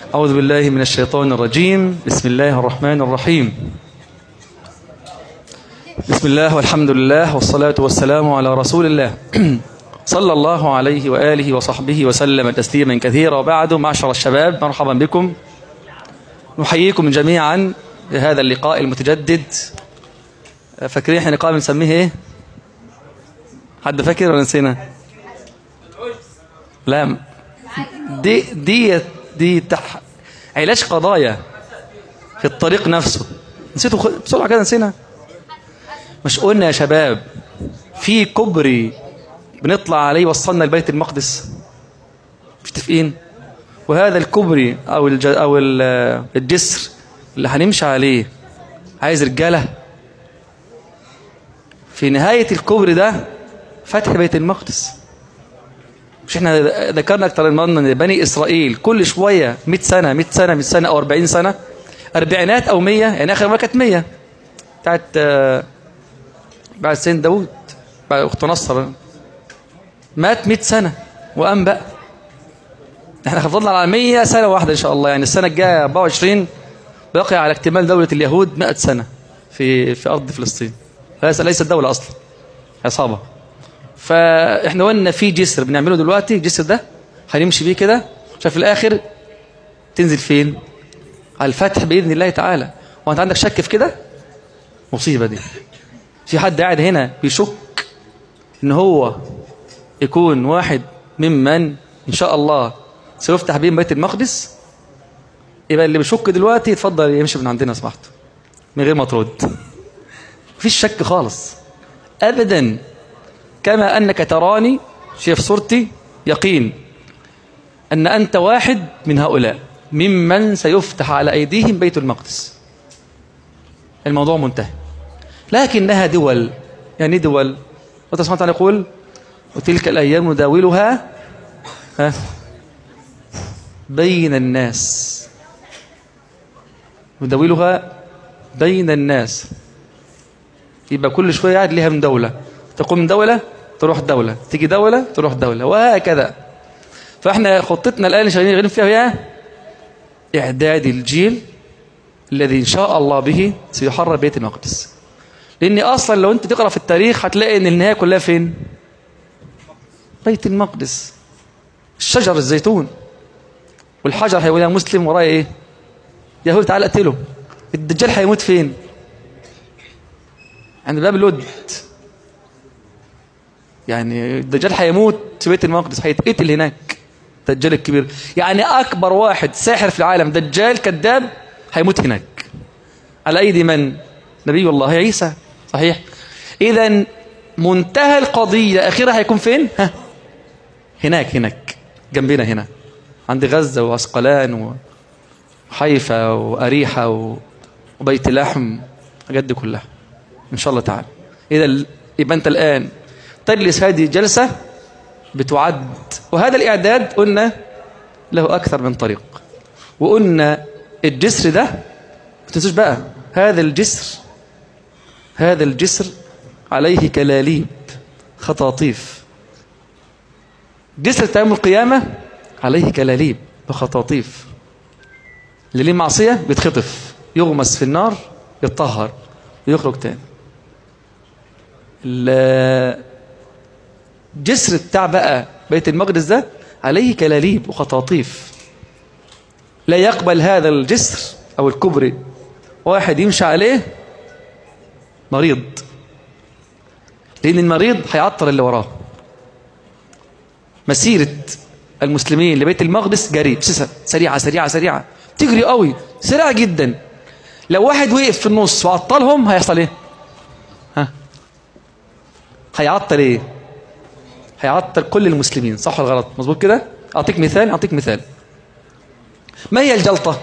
أعوذ بالله من الشيطان الرجيم بسم الله الرحمن الرحيم بسم الله والحمد لله والصلاة والسلام على رسول الله صلى الله عليه وآله وصحبه وسلم تسليما كثيرا وبعد معشر الشباب مرحبا بكم نحييكم جميعا لهذا اللقاء المتجدد فاكرين احنا لقاء بنسميه ايه حد فاكر ولا نسينا لا دي دي دي تح علاج قضايا في الطريق نفسه نسيته خ... بسرعه كده نسينا مش قلنا يا شباب في كوبري بنطلع عليه وصلنا لبيت المقدس متفقين وهذا الكوبري او الج... او الجسر اللي هنمشي عليه عايز رجاله في نهايه الكوبري ده فتح بيت المقدس مش احنا ذكرنا اكتر من مره ان بني اسرائيل كل شويه 100 سنه 100 سنه 100 سنه او 40 سنه اربعينات او 100 يعني اخر مره كانت 100 بتاعت بعد سيدنا داوود بعد اخت نصر مات 100 سنه وقام بقى احنا خفضنا على 100 سنه واحده ان شاء الله يعني السنه الجايه 24 باقي على اكتمال دوله اليهود 100 سنه في في ارض فلسطين ليست دوله اصلا عصابه فاحنا قلنا في جسر بنعمله دلوقتي الجسر ده هنمشي بيه كده عشان في الاخر تنزل فين على الفتح باذن الله تعالى وانت عندك شك في كده مصيبه دي في حد قاعد هنا بيشك ان هو يكون واحد ممن ان شاء الله سيفتح بين بيت المقدس يبقى اللي بيشك دلوقتي يتفضل يمشي من عندنا سمحت من غير ما ترد مفيش شك خالص ابدا كما أنك تراني شايف صورتي يقين أن أنت واحد من هؤلاء ممن سيفتح على أيديهم بيت المقدس الموضوع منتهي لكنها دول يعني دول الله سبحانه وتعالى يقول وتلك الأيام نداولها ها بين الناس نداولها بين الناس يبقى كل شوية قاعد ليها من دولة تقوم دولة تروح دولة تيجي دولة تروح دولة وهكذا فاحنا خطتنا الآن اللي شغالين فيها هي إعداد الجيل الذي إن شاء الله به سيحرر بيت المقدس لأن أصلا لو أنت تقرأ في التاريخ هتلاقي أن النهاية كلها فين بيت المقدس الشجر الزيتون والحجر هيقول يا مسلم ورايا ايه يهود تعالى اقتله الدجال هيموت فين عند باب الود يعني الدجال هيموت في بيت المقدس هيتقتل هناك الدجال الكبير يعني أكبر واحد ساحر في العالم دجال كذاب هيموت هناك على أيدي من نبي الله عيسى صحيح إذا منتهى القضية أخيرا هيكون فين ها هناك هناك جنبنا هنا عند غزة وعسقلان وحيفا وأريحة وبيت لحم الحاجات دي كلها إن شاء الله تعالى إذا يبقى أنت الآن تجلس هذه الجلسة بتعد وهذا الإعداد قلنا له أكثر من طريق وقلنا الجسر ده ما تنسوش بقى هذا الجسر هذا الجسر عليه كلاليب خطاطيف جسر يوم القيامة عليه كلاليب وخطاطيف اللي ليه معصية بيتخطف يغمس في النار يتطهر ويخرج تاني الجسر بتاع بقى بيت المقدس ده عليه كلاليب وخطاطيف لا يقبل هذا الجسر أو الكبري واحد يمشي عليه مريض لأن المريض هيعطل اللي وراه مسيرة المسلمين لبيت المقدس جري سريعة سريعة سريعة تجري قوي سريعة جدا لو واحد وقف في النص وعطلهم هيحصل ايه ها هيعطل ايه هيعطل كل المسلمين صح ولا غلط مظبوط كده اعطيك مثال اعطيك مثال ما هي الجلطة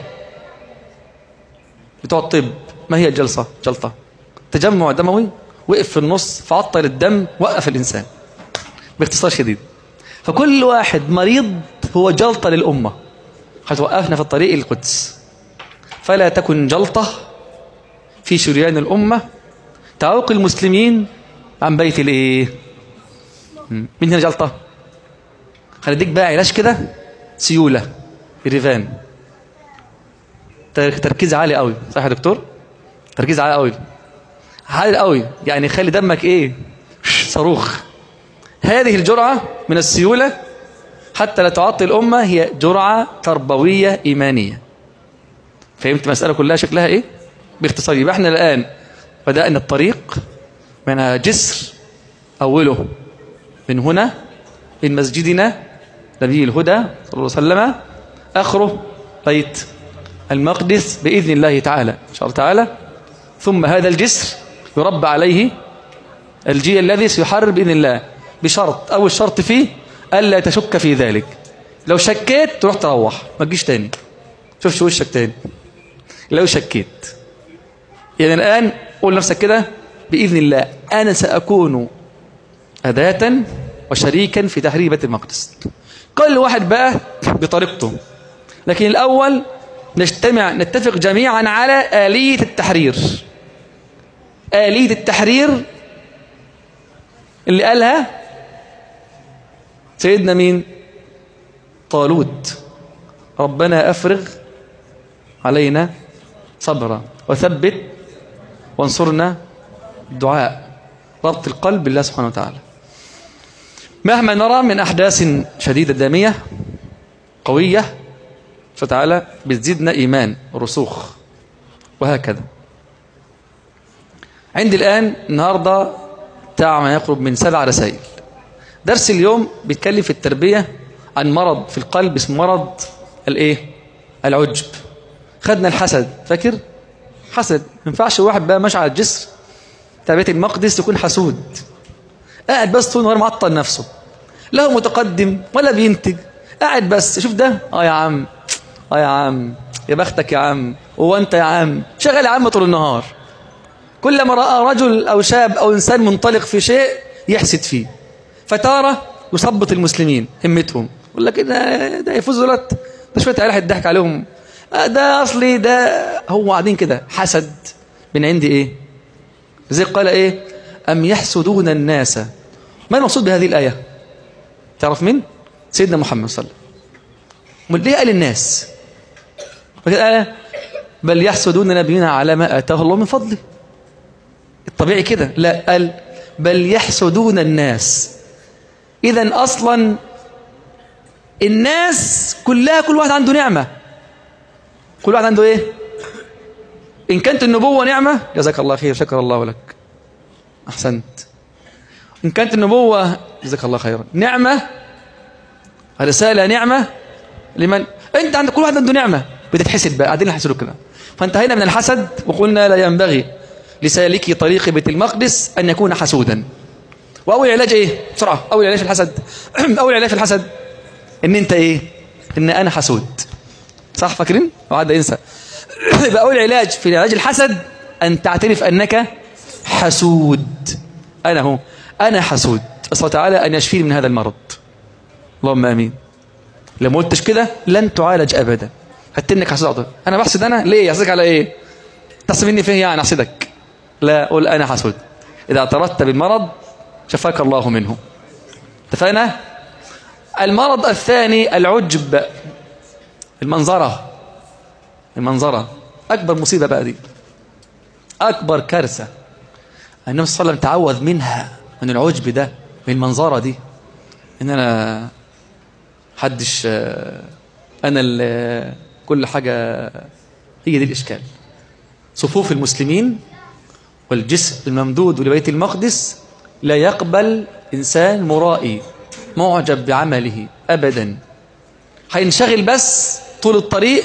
بتوع الطب ما هي الجلطة جلطة تجمع دموي وقف في النص فعطل الدم وقف الإنسان باختصار شديد فكل واحد مريض هو جلطة للأمة هتوقفنا في الطريق القدس فلا تكن جلطة في شريان الأمة تعوق المسلمين عن بيت الايه مين هنا جلطة هنديك بقى علاج كده سيولة الريفان تركيز عالي قوي صح يا دكتور تركيز عالي قوي عالي قوي يعني خلي دمك ايه صاروخ هذه الجرعة من السيولة حتى لا تعطي الأمة هي جرعة تربوية إيمانية فهمت المسألة كلها شكلها إيه باختصار يبقى احنا الآن بدأنا الطريق من جسر أوله من هنا من مسجدنا نبي الهدى صلى الله عليه وسلم آخره بيت المقدس بإذن الله تعالى إن شاء الله تعالى ثم هذا الجسر يربى عليه الجيل الذي سيحرر بإذن الله بشرط أول شرط فيه ألا تشك في ذلك لو شكيت تروح تروح ما تجيش تاني شوفش وشك تاني لو شكيت يعني الآن قول نفسك كده بإذن الله أنا سأكون أداة وشريكا في تحرير بيت المقدس كل واحد بقى بطريقته لكن الأول نجتمع نتفق جميعا على آلية التحرير آلية التحرير اللي قالها سيدنا مين طالوت ربنا أفرغ علينا صبرا وثبت وانصرنا الدعاء ربط القلب بالله سبحانه وتعالى مهما نرى من أحداث شديدة دامية قوية سبحانه وتعالى بتزيدنا إيمان ورسوخ وهكذا عندي الآن النهاردة بتاع ما يقرب من سبع رسائل درس اليوم بيتكلم في التربية عن مرض في القلب اسمه مرض الايه العجب خدنا الحسد فاكر حسد ما ينفعش واحد بقى ماشي على الجسر بتاع بيت المقدس يكون حسود قاعد بس طول النهار معطل نفسه لا هو متقدم ولا بينتج قاعد بس شوف ده اه يا عم اه يا عم يا بختك يا عم هو انت يا عم شغال يا عم طول النهار كلما راى رجل او شاب او انسان منطلق في شيء يحسد فيه فتاره يثبط المسلمين همتهم يقول لك ده ده يفوز دولت ده شويه عيال هيضحك عليهم ده اصلي ده هو قاعدين كده حسد من عندي ايه زي قال ايه ام يحسدون الناس ما المقصود بهذه الايه تعرف مين سيدنا محمد صلى الله عليه وسلم ليه قال الناس قال بل يحسدون نبينا على ما اتاه الله من فضله الطبيعي كده لا قال بل يحسدون الناس اذا اصلا الناس كلها كل واحد عنده نعمه كل واحد عنده ايه ان كانت النبوه نعمه جزاك الله خير شكر الله لك احسنت ان كانت النبوه جزاك الله خيرا نعمه رساله نعمه لمن انت عندك كل واحد عنده نعمه بتتحسد بقى قاعدين نحسدوا كده فانتهينا من الحسد وقلنا لا ينبغي لسالكي طريق بيت المقدس ان يكون حسودا واول علاج ايه بسرعه اول علاج في الحسد اول علاج في الحسد ان انت ايه ان انا حسود صح فاكرين وعد ينسى يبقى اول علاج في علاج الحسد ان تعترف انك حسود انا هو انا حسود اسال تعالى ان يشفيني من هذا المرض اللهم امين لو ما قلتش كده لن تعالج ابدا هتنك حسود انا بحسد انا ليه يحسدك على ايه تصل مني فيه يعني احسدك لا قول انا حسود اذا اعترضت بالمرض شفاك الله منه اتفقنا المرض الثاني العجب المنظرة المنظرة أكبر مصيبة بقى دي أكبر كارثة النبي صلى الله عليه وسلم تعوذ منها من العجب ده من المنظرة دي إن أنا حدش أنا اللي كل حاجة هي دي الإشكال صفوف المسلمين والجسم الممدود لبيت المقدس لا يقبل إنسان مرائي معجب بعمله أبدا هينشغل بس طول الطريق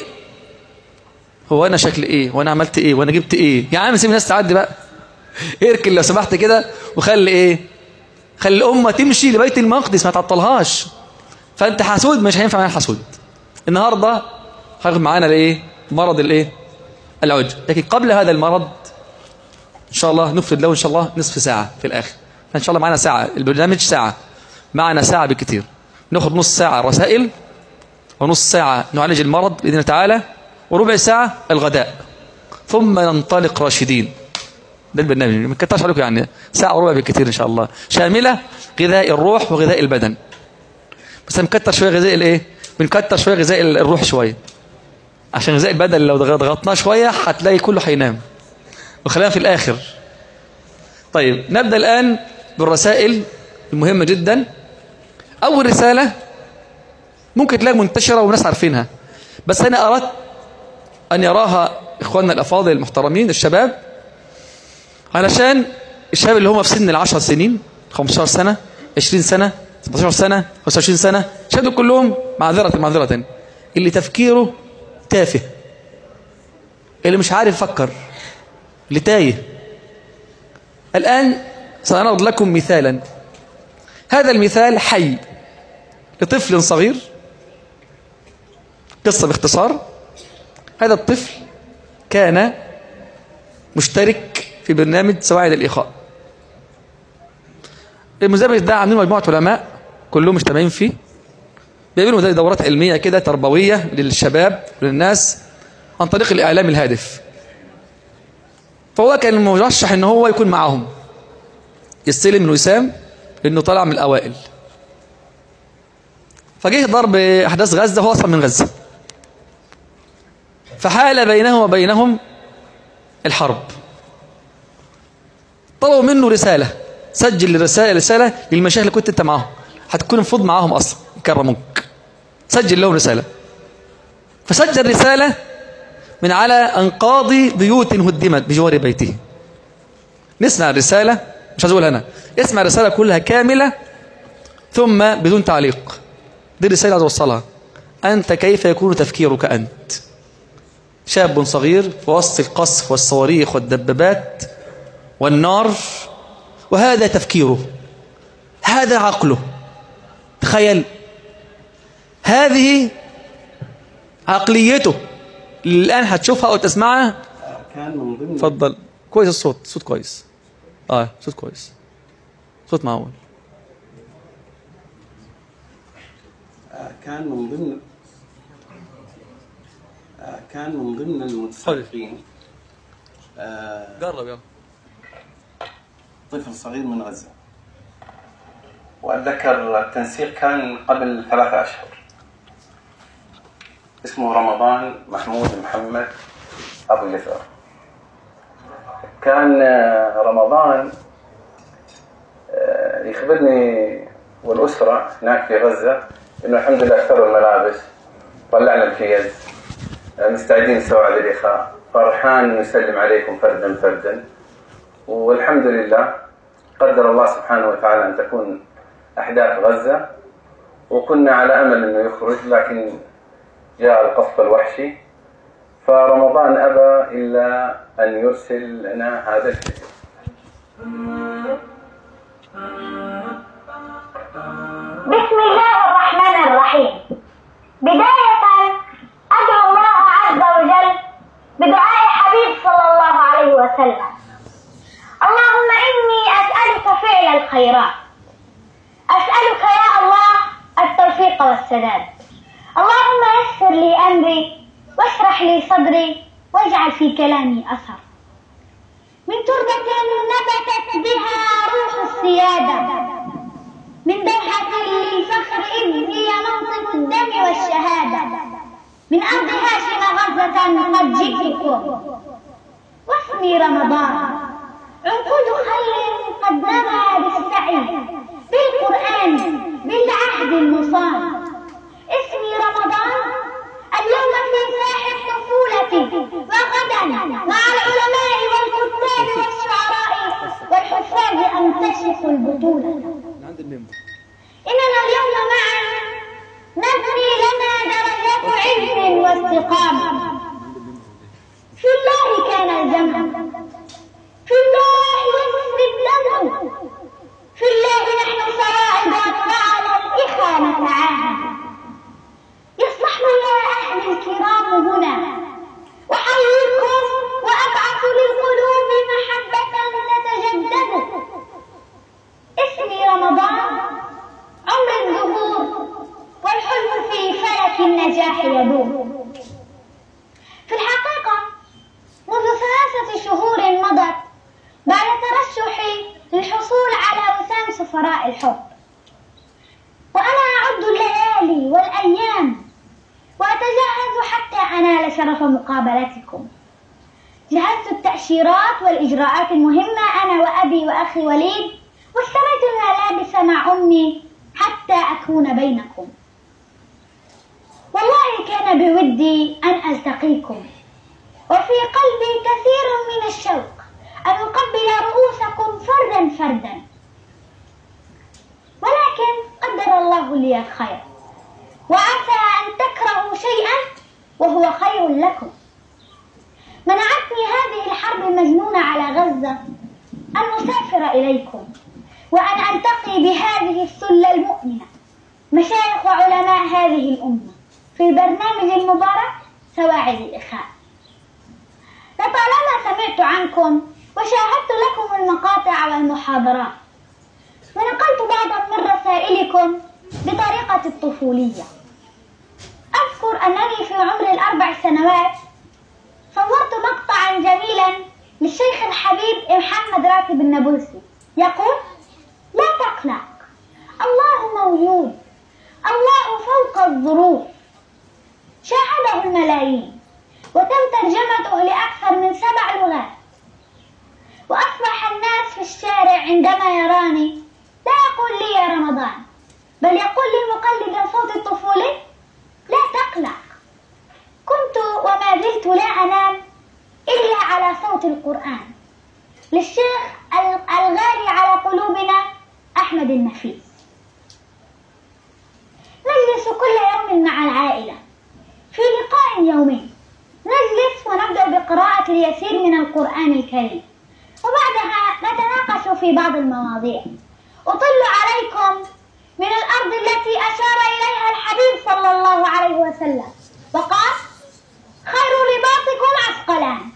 هو أنا شكل إيه وأنا عملت إيه وأنا جبت إيه يا عم سيب الناس تعدي بقى اركن لو سمحت كده وخلي إيه خلي الأمة تمشي لبيت المقدس ما تعطلهاش فأنت حسود مش هينفع معانا حسود النهاردة هاخد معانا الإيه مرض الإيه العجب لكن قبل هذا المرض إن شاء الله نفرد له إن شاء الله نصف ساعة في الآخر إن شاء الله معنا ساعة البرنامج ساعة معنا ساعة بالكثير ناخد نص ساعة رسائل ونص ساعة نعالج المرض بإذن الله تعالى وربع ساعة الغداء ثم ننطلق راشدين ده البرنامج ما كترش عليكم يعني ساعة وربع بالكثير إن شاء الله شاملة غذاء الروح وغذاء البدن بس بنكتر شوية غذاء الايه بنكتر شوية غذاء الروح شوية عشان غذاء البدن لو ضغطناه شوية هتلاقي كله هينام وخلينا في الآخر طيب نبدأ الآن بالرسائل المهمة جدا أول رسالة ممكن تلاقي منتشرة وناس عارفينها بس أنا أردت أن يراها إخواننا الأفاضل المحترمين الشباب علشان الشباب اللي هم في سن العشر سنين 15 سنة 20 سنة 17 سنة 25 سنة شهدوا كلهم معذرة معذرة اللي تفكيره تافه اللي مش عارف يفكر اللي تايه الآن سنعرض لكم مثالا هذا المثال حي لطفل صغير قصة باختصار هذا الطفل كان مشترك في برنامج سواعد الإخاء المزامج ده عاملين مجموعة علماء كلهم مجتمعين فيه بيعملوا زي دورات علمية كده تربوية للشباب وللناس عن طريق الإعلام الهادف فهو كان مرشح ان هو يكون معاهم يستلم من وسام لانه طلع من الاوائل فجه ضرب احداث غزه هو اصلا من غزه فحال بينه وبينهم الحرب طلبوا منه رساله سجل الرساله رساله للمشايخ اللي كنت انت معاهم هتكون مفروض معاهم اصلا يكرموك سجل لهم رساله فسجل رساله من على أنقاض بيوت هدمت بجوار بيته نسمع الرسالة مش عايز أقول أنا اسمع الرسالة كلها كاملة ثم بدون تعليق دي الرسالة عايز أوصلها أنت كيف يكون تفكيرك أنت شاب صغير في وسط القصف والصواريخ والدبابات والنار وهذا تفكيره هذا عقله تخيل هذه عقليته الآن هتشوفها أو تسمعها كان من ضمن اتفضل كويس الصوت صوت كويس اه صوت كويس صوت معقول آه، كان من ضمن آه، كان من ضمن المتسابقين آه، جرب يلا طفل صغير من غزة وأتذكر التنسيق كان قبل ثلاثة أشهر اسمه رمضان محمود محمد أبو يسار كان آه، رمضان آه، يخبرني والأسرة هناك في غزة إنه الحمد لله اشتروا الملابس طلعنا الكيس آه، مستعدين نستوعب الإخاء فرحان نسلم عليكم فردا فردا والحمد لله قدر الله سبحانه وتعالى أن تكون أحداث غزة وكنا على أمل أنه يخرج لكن جاء القصف الوحشي فرمضان أبى إلا أن يرسل لنا هذا الفيديو بسم الله الرحمن الرحيم بداية أدعو الله عز وجل بدعاء حبيب صلى الله عليه وسلم اللهم إني أسألك فعل الخيرات أسألك يا الله التوفيق والسداد اللهم يسر لي أمري واشرح لي صدري واجعل في كلامي أثر من تربة نبتت بها روح السيادة من دوحة الفخر إذ هي منطق الدم والشهادة من أرض هاشم غزة قد جئتكم واسمي رمضان عنقود خل قد نما بالسعي بالقرآن بالعهد المصان اسمي رمضان اليوم في ساح الطفولة وغدا مع العلماء والكتاب والشعراء والحفاظ أنتشف البطولة عند المنبر إننا اليوم معا نبني لنا درجات عز واستقامة في الله كان الجمع في الله يسري الدمع في الله نحن صواعد فعلى الإخوة نتعاهد يصلح يا أهل الكرام هنا أحييكم وأبعث للقلوب محبة تتجدد اسمي رمضان عمر الظهور والحلم في فلك النجاح يدور في الحقيقة منذ ثلاثة شهور مضت بعد ترشحي للحصول على وسام سفراء الحب وأنا أعد الليالي والأيام وأتجهز حتى أنال شرف شرف مقابلتكم جهزت التأشيرات والإجراءات المهمة أنا وأبي وأخي وليد واشتريت الملابس مع أمي حتى أكون بينكم والله كان بودي أن ألتقيكم وفي قلبي كثير من الشوق أن أقبل رؤوسكم فردا فردا ولكن قدر الله لي الخير وعسى أن تكرهوا شيئا وهو خير لكم منعتني هذه الحرب المجنونة على غزة أن أسافر إليكم وأن ألتقي بهذه السلة المؤمنة مشايخ وعلماء هذه الأمة في البرنامج المبارك سواعد الإخاء لطالما سمعت عنكم وشاهدت لكم المقاطع والمحاضرات ونقلت بعضا من رسائلكم بطريقة الطفولية أذكر أنني في عمر الأربع سنوات صورت مقطعا جميلا للشيخ الحبيب محمد راتب النابلسي يقول لا تقلق الله موجود الله فوق الظروف شاهده الملايين وتم ترجمته لأكثر من سبع لغات وأصبح الناس في الشارع عندما يراني لا يقول لي يا رمضان بل يقول لي مقلدا صوت الطفولي لا تقلق كنت وما زلت لا أنام إلا على صوت القرآن للشيخ الغالي على قلوبنا أحمد النفيس نجلس كل يوم مع العائلة في لقاء يومي نجلس ونبدأ بقراءة اليسير من القرآن الكريم وبعدها نتناقش في بعض المواضيع أطل عليكم من الأرض التي أشار إليها الحبيب صلى الله عليه وسلم وقال خير رباطكم عسقلان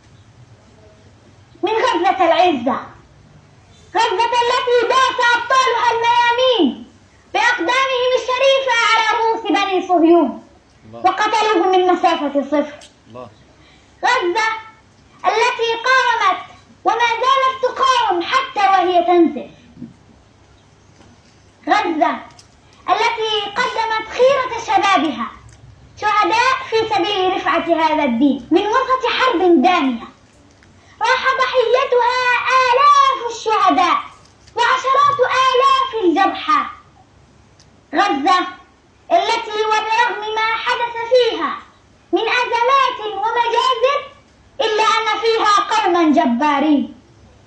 من غزة العزة غزة التي داس أبطالها الميامين بأقدامهم الشريفة على رؤوس بني صهيون وقتلوهم من مسافة صفر غزة التي قامت وما زالت تقاوم حتى وهي تنزف غزة التي قدمت خيرة شبابها شهداء في سبيل رفعة هذا الدين من وسط حرب دامية راح ضحيتها آلاف الشهداء وعشرات آلاف الجرحى غزة التي وبرغم ما حدث فيها من أزمات ومجازر إلا أن فيها قوما جبارين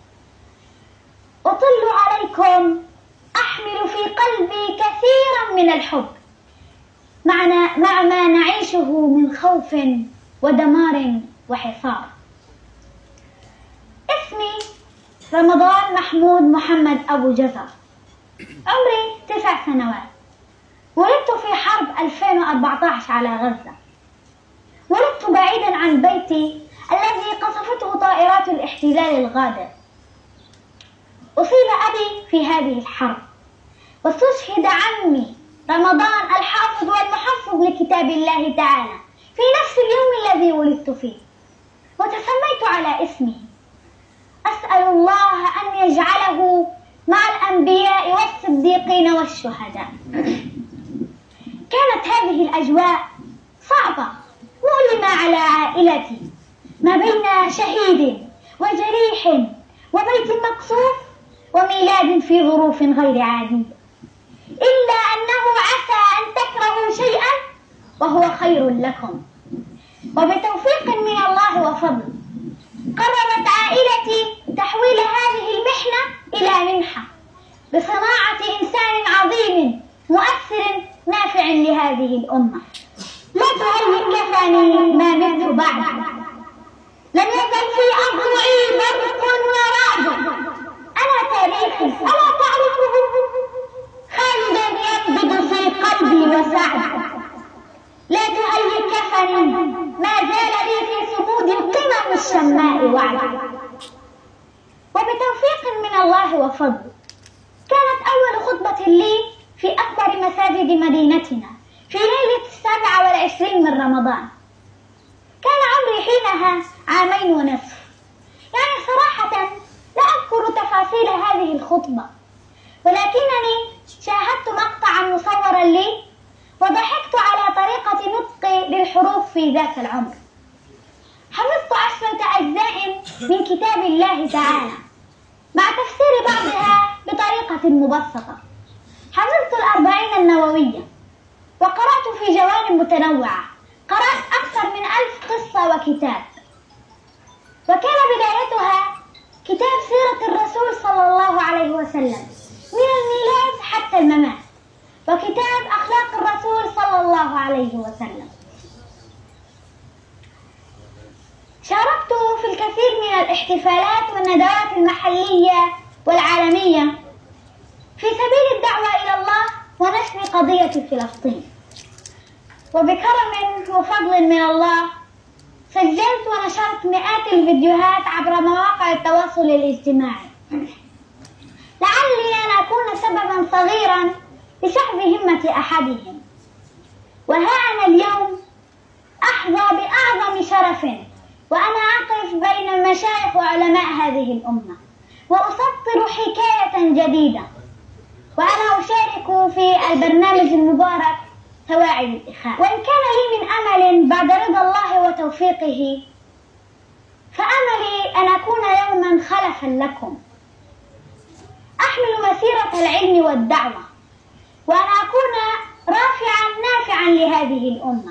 أطل عليكم أحمل في قلبي كثيرا من الحب مع ما نعيشه من خوف ودمار وحصار اسمي رمضان محمود محمد أبو جزر عمري تسع سنوات ولدت في حرب 2014 على غزة ولدت بعيدا عن بيتي الذي قصفته طائرات الاحتلال الغادر أصيب أبي في هذه الحرب واستشهد عمي رمضان الحافظ والمحفظ لكتاب الله تعالى في نفس اليوم الذي ولدت فيه وتسميت على اسمه أسأل الله أن يجعله مع الأنبياء والصديقين والشهداء كانت هذه الأجواء صعبة مؤلمة على عائلتي ما بين شهيد وجريح وبيت مقصوف وميلاد في ظروف غير عادية إلا أنه عسى أن تكرهوا شيئا وهو خير لكم وبتوفيق من الله وفضل قررت عائلتي تحويل هذه المحنة إلى منحة بصناعة إنسان عظيم مؤثر نافع لهذه الأمة لا تهيئ كفني ما مت بعد لم يزل في أضلعي برق ورعد أنا تاريخي ألا تعرفه خالدا ينبض في قلبي وسعد لا تهيئ كفني ما زال لي في صمود القمم الشماء وعد وبتوفيق من الله وفضل كانت أول خطبة لي في أكبر مساجد مدينتنا في ليلة السابعة والعشرين من رمضان كان عمري حينها عامين ونصف يعني صراحة لا أذكر تفاصيل هذه الخطبة ولكنني شاهدت مقطعا مصورا لي وضحكت على طريقة نطقي للحروف في ذاك العمر من كتاب الله تعالى مع تفسير بعضها بطريقة مبسطة حفظت الأربعين النووية وقرأت في جوانب متنوعة قرأت أكثر من ألف قصة وكتاب وكان بدايتها كتاب سيرة الرسول صلى الله عليه وسلم من الميلاد حتى الممات وكتاب أخلاق الرسول صلى الله عليه وسلم شاركت في الكثير من الاحتفالات والندوات المحلية والعالمية في سبيل الدعوة إلى الله ونشر قضية فلسطين وبكرم وفضل من الله سجلت ونشرت مئات الفيديوهات عبر مواقع التواصل الاجتماعي لعلي أن أكون سببا صغيرا لسحب همة أحدهم وها أنا اليوم أحظى بأعظم شرف وأنا أقف بين المشايخ وعلماء هذه الأمة وأسطر حكاية جديدة وأنا أشارك في البرنامج المبارك سواعد الإخاء وإن كان لي من أمل بعد رضا الله وتوفيقه فأملي أن أكون يوما خلفا لكم أحمل مسيرة العلم والدعوة وأن أكون رافعا نافعا لهذه الأمة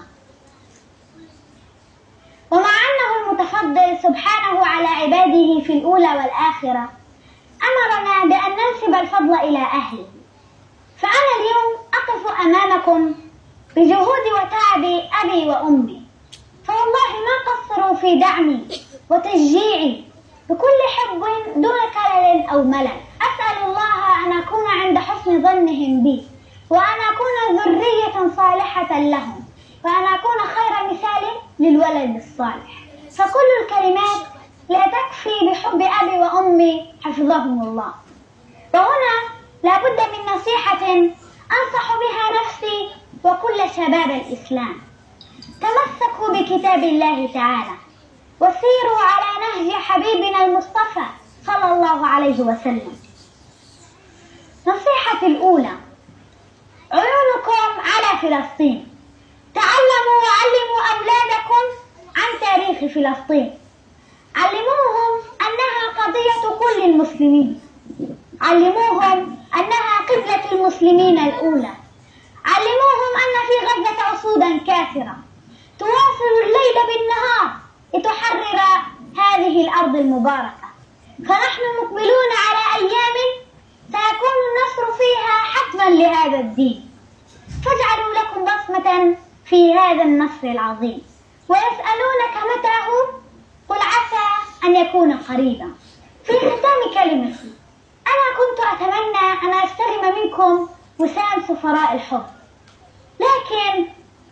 ومع أنه المتفضل سبحانه على عباده في الأولى والآخرة أمرنا بأن ننسب الفضل إلى أهله فأنا اليوم أقف أمامكم بجهود وتعب أبي وأمي فوالله ما قصروا في دعمي وتشجيعي بكل حب دون كلل أو ملل أسأل الله أن أكون عند حسن ظنهم بي وأن أكون ذرية صالحة لهم وأن أكون خير مثال للولد الصالح فكل الكلمات لا تكفي بحب أبي وأمي حفظهم الله وهنا لابد من نصيحة أنصح بها نفسي وكل شباب الإسلام تمسكوا بكتاب الله تعالى وسيروا على نهج حبيبنا المصطفى صلى الله عليه وسلم نصيحتي الأولى عيونكم على فلسطين تعلموا وعلموا أولادكم عن تاريخ فلسطين علموهم أنها قضية كل المسلمين علموهم أنها قبلة المسلمين الأولى علموهم أن في غزة عصودا كافرة تواصل الليل بالنهار لتحرر هذه الأرض المباركة فنحن مقبلون على أيام سيكون النصر فيها حتما لهذا الدين فاجعلوا لكم بصمة في هذا النصر العظيم ويسألونك متى هو قل عسى أن يكون قريبا في ختام كلمتي أنا كنت أتمنى أن أستلم منكم وسام سفراء الحب لكن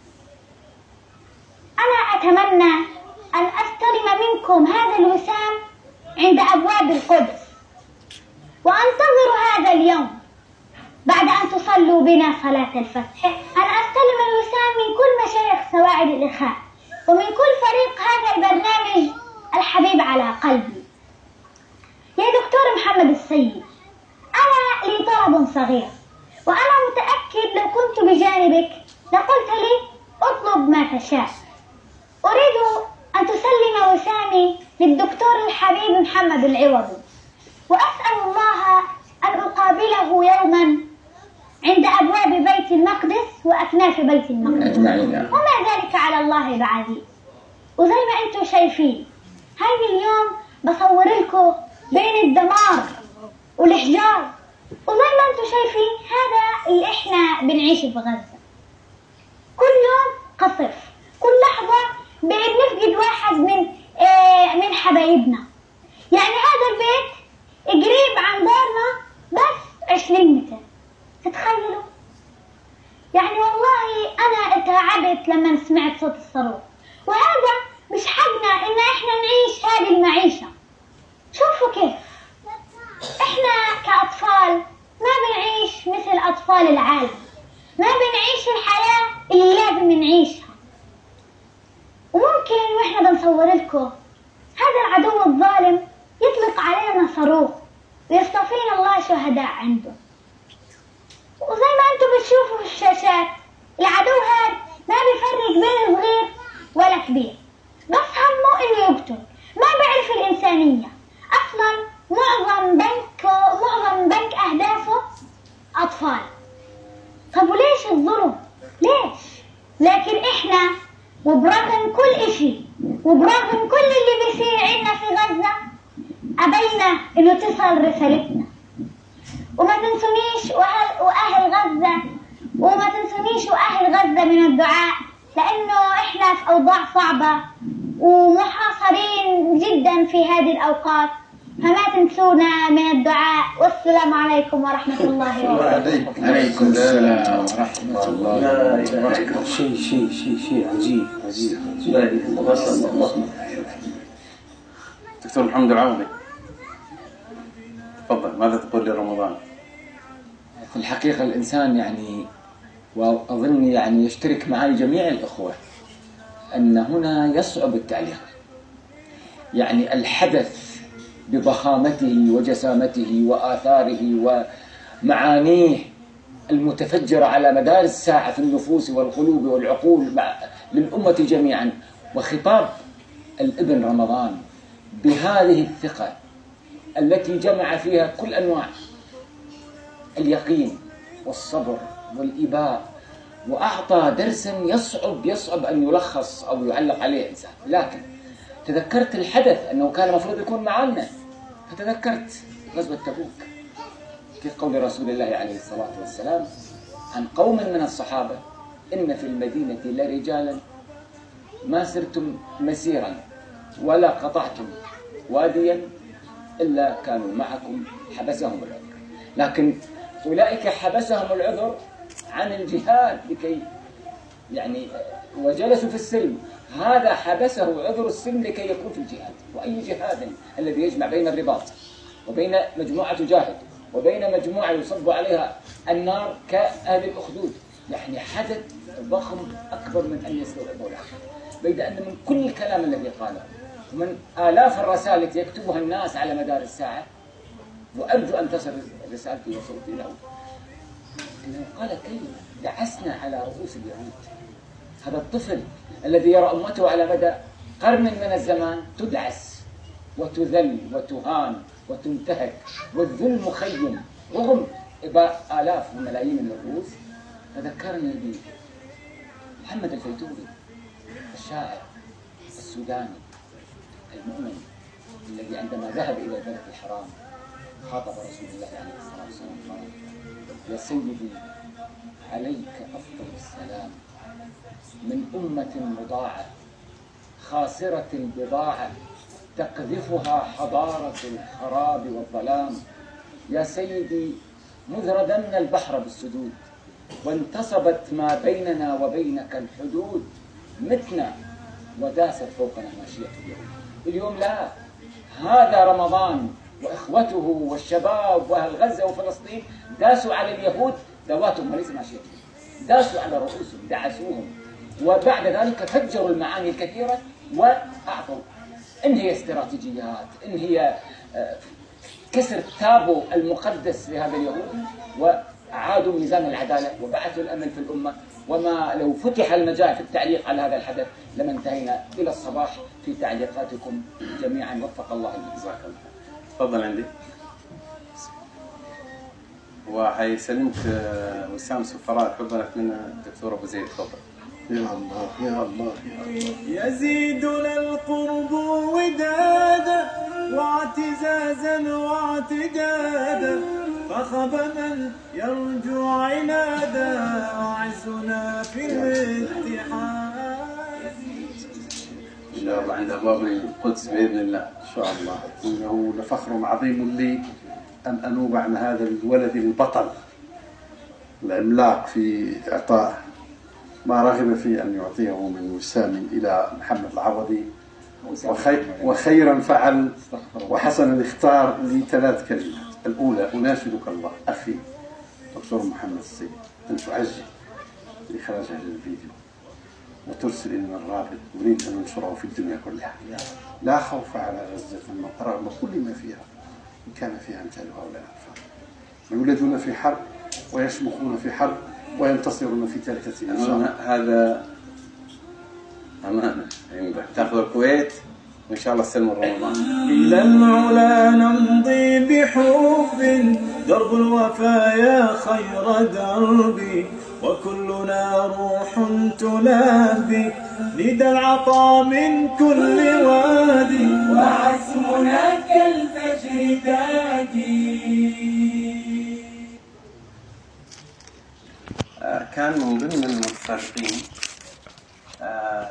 أنا أتمنى أن أستلم منكم هذا الوسام عند أبواب القدس وأنتظر هذا اليوم بعد أن تصلوا بنا صلاة الفتح أن أستلم الوسام من كل مشايخ سواعد الإخاء ومن كل فريق هذا البرنامج الحبيب على قلبي يا دكتور محمد السيد أنا لي طلب صغير وأنا متأكد لو كنت بجانبك لقلت لي اطلب ما تشاء أريد أن تسلم وسامي للدكتور الحبيب محمد العوضي وأسأل الله أن أقابله يوما عند أبواب بيت المقدس وأكناف بيت المقدس وما ذلك على الله بعزيز وزي ما أنتم شايفين هذه اليوم بصور لكم بين الدمار والإحجار وزي ما أنتم شايفين هذا اللي إحنا بنعيشه في غزة كل يوم قصف كل لحظة بنفقد واحد من آه من حبايبنا يعني هذا البيت قريب عن دارنا بس عشرين متر تتخيلوا يعني والله أنا اترعبت لما سمعت صوت الصاروخ وهذا مش حقنا إن إحنا نعيش هذه المعيشة شوفوا كيف إحنا كأطفال ما بنعيش مثل أطفال العالم ما بنعيش الحياة اللي لازم نعيشها وممكن وإحنا بنصور لكم هذا العدو الظالم يطلق علينا صاروخ ويصطفينا الله شهداء عنده وزي ما انتم بتشوفوا في الشاشات العدو هذا ما بيفرق بين صغير ولا كبير بس همه انه يقتل ما بيعرف الانسان إنسانية أصلا معظم بنك معظم بنك أهدافه أطفال طب وليش الظلم؟ ليش؟ لكن إحنا وبرغم كل إشي وبرغم كل اللي بيصير عندنا في غزة أبينا إنه تصل رسالتنا وما تنسونيش وأهل, وأهل غزة وما تنسونيش وأهل غزة من الدعاء لأنه إحنا في أوضاع صعبة ومحاصرين جدا في هذه الأوقات فما تنسونا من الدعاء والسلام عليكم ورحمة الله وبركاته عليكم السلام ورحمة الله وبركاته شيء شيء شيء شيء عجيب عجيب عجيب دكتور محمد العوضي تفضل ماذا تقول لرمضان؟ في الحقيقة الإنسان يعني وأظن يعني يشترك معي جميع الأخوة أن هنا يصعب التعليق يعني الحدث بضخامته وجسامته وآثاره ومعانيه المتفجرة على مدار الساعة في النفوس والقلوب والعقول مع للأمة جميعا وخطاب الابن رمضان بهذه الثقة التي جمع فيها كل أنواع اليقين والصبر والإباء وأعطى درسا يصعب يصعب أن يلخص أو يعلق عليه إنسان لكن تذكرت الحدث أنه كان المفروض يكون معنا فتذكرت غزوة تبوك في قول رسول الله عليه الصلاة والسلام عن قوم من الصحابة إن في المدينة لرجالا ما سرتم مسيرا ولا قطعتم واديا إلا كانوا معكم حبسهم العذر لكن أولئك حبسهم العذر عن الجهاد لكي يعني وجلسوا في السلم هذا حبسه عذر السلم لكي يكون في الجهاد وأي جهاد الذي يجمع بين الرباط وبين مجموعة تجاهد وبين مجموعة يصب عليها النار كأهل الأخدود يعني حدث ضخم أكبر من أن يستوعبه العقل بيد أن من كل الكلام الذي قاله ومن آلاف الرسائل التي يكتبها الناس على مدار الساعة وأرجو أن تصل رسالتي وصوتي له إنه قال كلمة دعسنا على رؤوس اليهود هذا الطفل الذي يرى أمته على مدى قرن من الزمان تدعس وتذل وتهان وتنتهك والذل مخيم رغم إباء آلاف وملايين من الرؤوس فذكرني بمحمد الفيتوري الشاعر السوداني المؤمن الذي عندما ذهب إلى البلد الحرام خاطب رسول الله عليه الصلاة والسلام قال يا سيدي عليك أفضل السلام من أمة مضاعة خاسرة البضاعة تقذفها حضارة الخراب والظلام يا سيدي مذ ردمنا البحر بالسدود وانتصبت ما بيننا وبينك الحدود متنا وداست فوقنا ماشية اليوم اليوم لا هذا رمضان وإخوته والشباب وأهل غزة وفلسطين داسوا على اليهود ذواتهم وليس ماشيتهم داسوا على رؤوسهم دعسوهم وبعد ذلك فجروا المعاني الكثيرة وأعطوا إن هي استراتيجيات إن هي آه، كسر تابو المقدس لهذا اليهودي وأعادوا ميزان العدالة وبعثوا الأمل في الأمة وما لو فتح المجال في التعليق على هذا الحدث لما انتهينا إلى الصباح في تعليقاتكم جميعا وفق الله جزاك الله تفضل عندي وحيسلمك آه، وسام سفراء الحب لك من الدكتور ابو زيد تفضل يا الله يا الله يا الله يزيدنا القرب ودادا واعتزازا واعتدادا فخب من يرجو عنادا وعزنا في الاتحاد ان شاء الله عند ابواب القدس باذن الله ان شاء الله انه لفخر عظيم لي ان انوب عن هذا الولد البطل العملاق في اعطاء ما رغب في ان يعطيه من وسام الى محمد العوضي وخير وخيرا فعل وحسنا اختار لي ثلاث كلمات الاولى اناشدك الله اخي دكتور محمد السيد ان تعجل لاخراج هذا الفيديو وترسل لنا الرابط نريد ان ننشره في الدنيا كلها لا خوف على غزه رغم كل ما فيها ان كان فيها امثال هؤلاء الاطفال يولدون في حرب ويشمخون في حرب وينتصرون في ثالثه ان شاء الله أمانة هذا أمانة يعني تاخذ الكويت وان شاء الله استلموا رمضان إلى العلا نمضي بحب درب الوفايا خير دربي وكلنا روح تلابي ندى العطاء من كل وادي وعزمنا كالفجر دادي آه، كان من ضمن المتسابقين آه،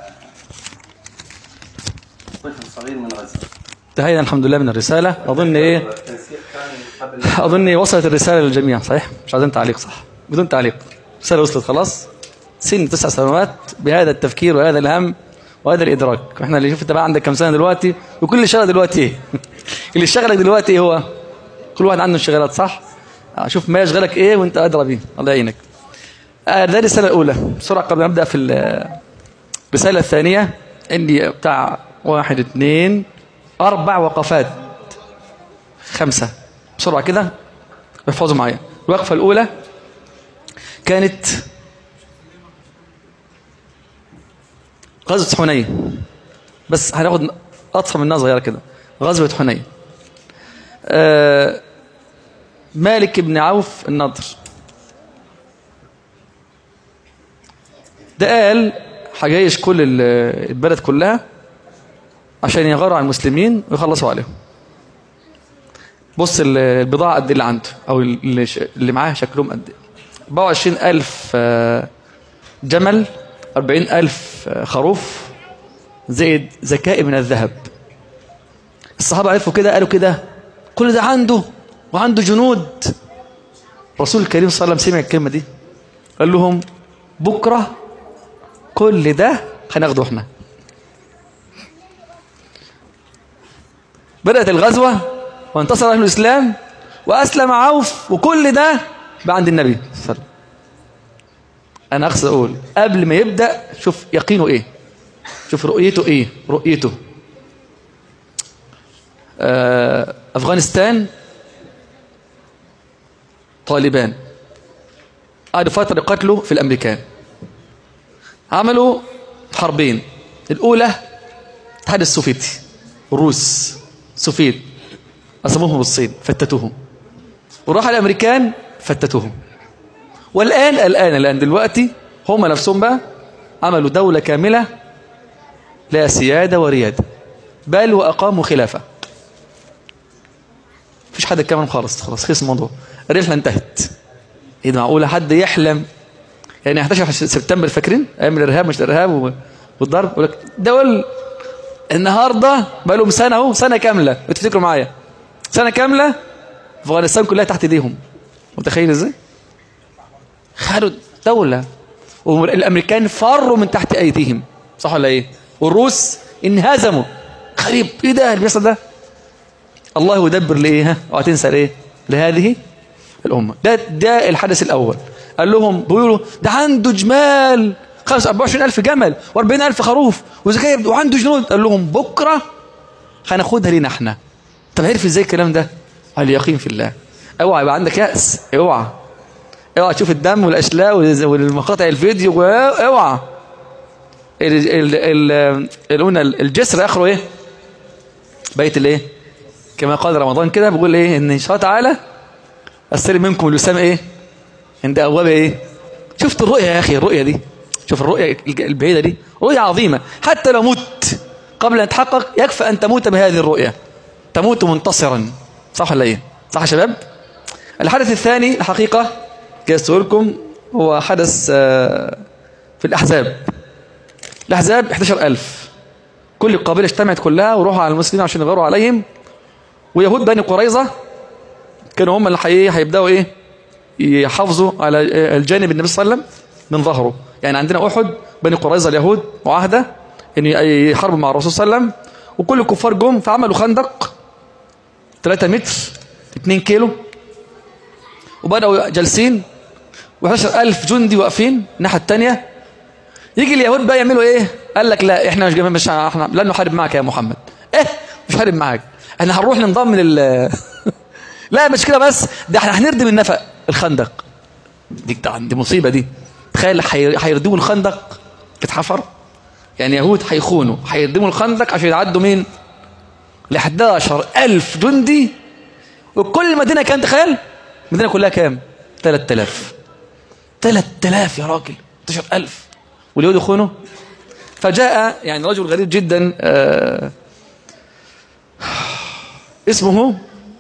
طفل صغير من غزة انتهينا الحمد لله من الرسالة أظن إيه التنسيق كان قبل أظن وصلت الرسالة للجميع صحيح مش عايزين تعليق صح بدون تعليق الرسالة وصلت خلاص سن تسع سنوات بهذا التفكير وهذا الهم وهذا الإدراك احنا اللي شوف انت بقى عندك كم سنة دلوقتي وكل اللي شغلك دلوقتي ايه اللي شغلك دلوقتي ايه هو كل واحد عنده انشغالات صح آه، شوف ما يشغلك ايه وانت أدرى بيه الله يعينك آه، ده الرسالة الأولى بسرعة قبل ما نبدأ في ال- الرسالة الثانية عندي بتاع واحد اثنين أربع وقفات خمسة بسرعة كده احفظوا معايا الوقفة الأولى كانت غزوة حنين بس هناخد أطفى منها صغيرة كده غزوة حنين آه مالك بن عوف النضر ده قال هجيش كل ال- البلد كلها عشان يغاروا على المسلمين ويخلصوا عليهم بص ال- البضاعة قد إيه اللي عنده أو اللي, ش- اللي معاه شكلهم قد إيه 24 ألف آه، جمل 40 ألف آه، خروف زائد زكاء من الذهب الصحابة عرفوا كده قالوا كده كل ده عنده وعنده جنود رسول الكريم صلى الله عليه وسلم سمع الكلمة دي قال لهم بكرة كل ده هناخده احنا بدأت الغزوة وانتصر أهل الإسلام وأسلم عوف وكل ده بقى عند النبي صلى الله عليه وسلم أنا أقصد أقول قبل ما يبدأ شوف يقينه إيه شوف رؤيته إيه رؤيته آه، أفغانستان طالبان قعدوا فترة يقاتلوا في الأمريكان عملوا حربين الأولى الاتحاد السوفيتي الروس سوفيت قسموهم بالصين فتتوهم وراح الأمريكان فتتوهم والآن الآن الآن دلوقتي هم نفسهم بقى عملوا دولة كاملة لا سيادة وريادة بل وأقاموا خلافة مفيش حد كمان خالص خلاص خلص الموضوع الرحلة انتهت ايه ده معقولة حد يحلم يعني 11 سبتمبر فاكرين ايام الارهاب مش الارهاب و- والضرب يقول لك دول النهارده بقى لهم سنه اهو سنه كامله بتفتكروا معايا سنه كامله افغانستان كلها تحت ايديهم متخيل ازاي خدوا دوله والامريكان فروا من تحت ايديهم صح ولا ايه والروس انهزموا غريب ايه ده اللي بيحصل ده الله يدبر لايه ها اوعى تنسى لايه لهذه الامه ده ده الحدث الاول قال لهم بيقولوا ده عنده جمال 24000 جمل و40000 خروف وزكاية وعنده جنود قال لهم بكره هناخدها لينا احنا طب عرف ازاي الكلام ده اليقين في الله اوعى يبقى عندك يأس اوعى اوعى تشوف الدم والاشلاء والمقاطع الفيديو اوعى ال ال ال ال قلنا الجسر اخره ايه بيت الايه كما قال رمضان كده بيقول ايه ان ان شاء الله تعالى استلم منكم الوسام ايه عند ابواب ايه شفت الرؤيه يا اخي الرؤيه دي شوف الرؤيه البعيده دي رؤيه عظيمه حتى لو مت قبل ان تحقق يكفى ان تموت بهذه الرؤيه تموت منتصرا صح ولا ايه صح يا شباب الحدث الثاني الحقيقه جهزت لكم هو حدث آه، في الاحزاب الاحزاب 11000 كل القبيله اجتمعت كلها وروحوا على المسلمين عشان يغيروا عليهم ويهود بني قريظه كانوا هم اللي حي- هيبداوا ايه يحافظوا على الجانب النبي صلى الله عليه وسلم من ظهره يعني عندنا احد بني قريظه اليهود معاهده ان يحاربوا مع الرسول صلى الله عليه وسلم وكل الكفار جم فعملوا خندق 3 متر 2 كيلو وبداوا جالسين و11000 جندي واقفين الناحيه الثانيه يجي اليهود بقى يعملوا ايه قال لك لا احنا مش مش احنا لن نحارب معك يا محمد ايه مش هحارب معاك احنا هنروح ننضم لل لا مش كده بس ده احنا هنردم النفق الخندق دي دي مصيبه دي تخيل هي- هيردموا الخندق تتحفر يعني يهود هيخونوا هيردموا الخندق عشان يعدوا مين ل 11000 جندي وكل المدينة كام تخيل المدينة كلها كام 3000 3000 يا راجل 11000 واليهود يخونوا فجاء يعني رجل غريب جدا آه اسمه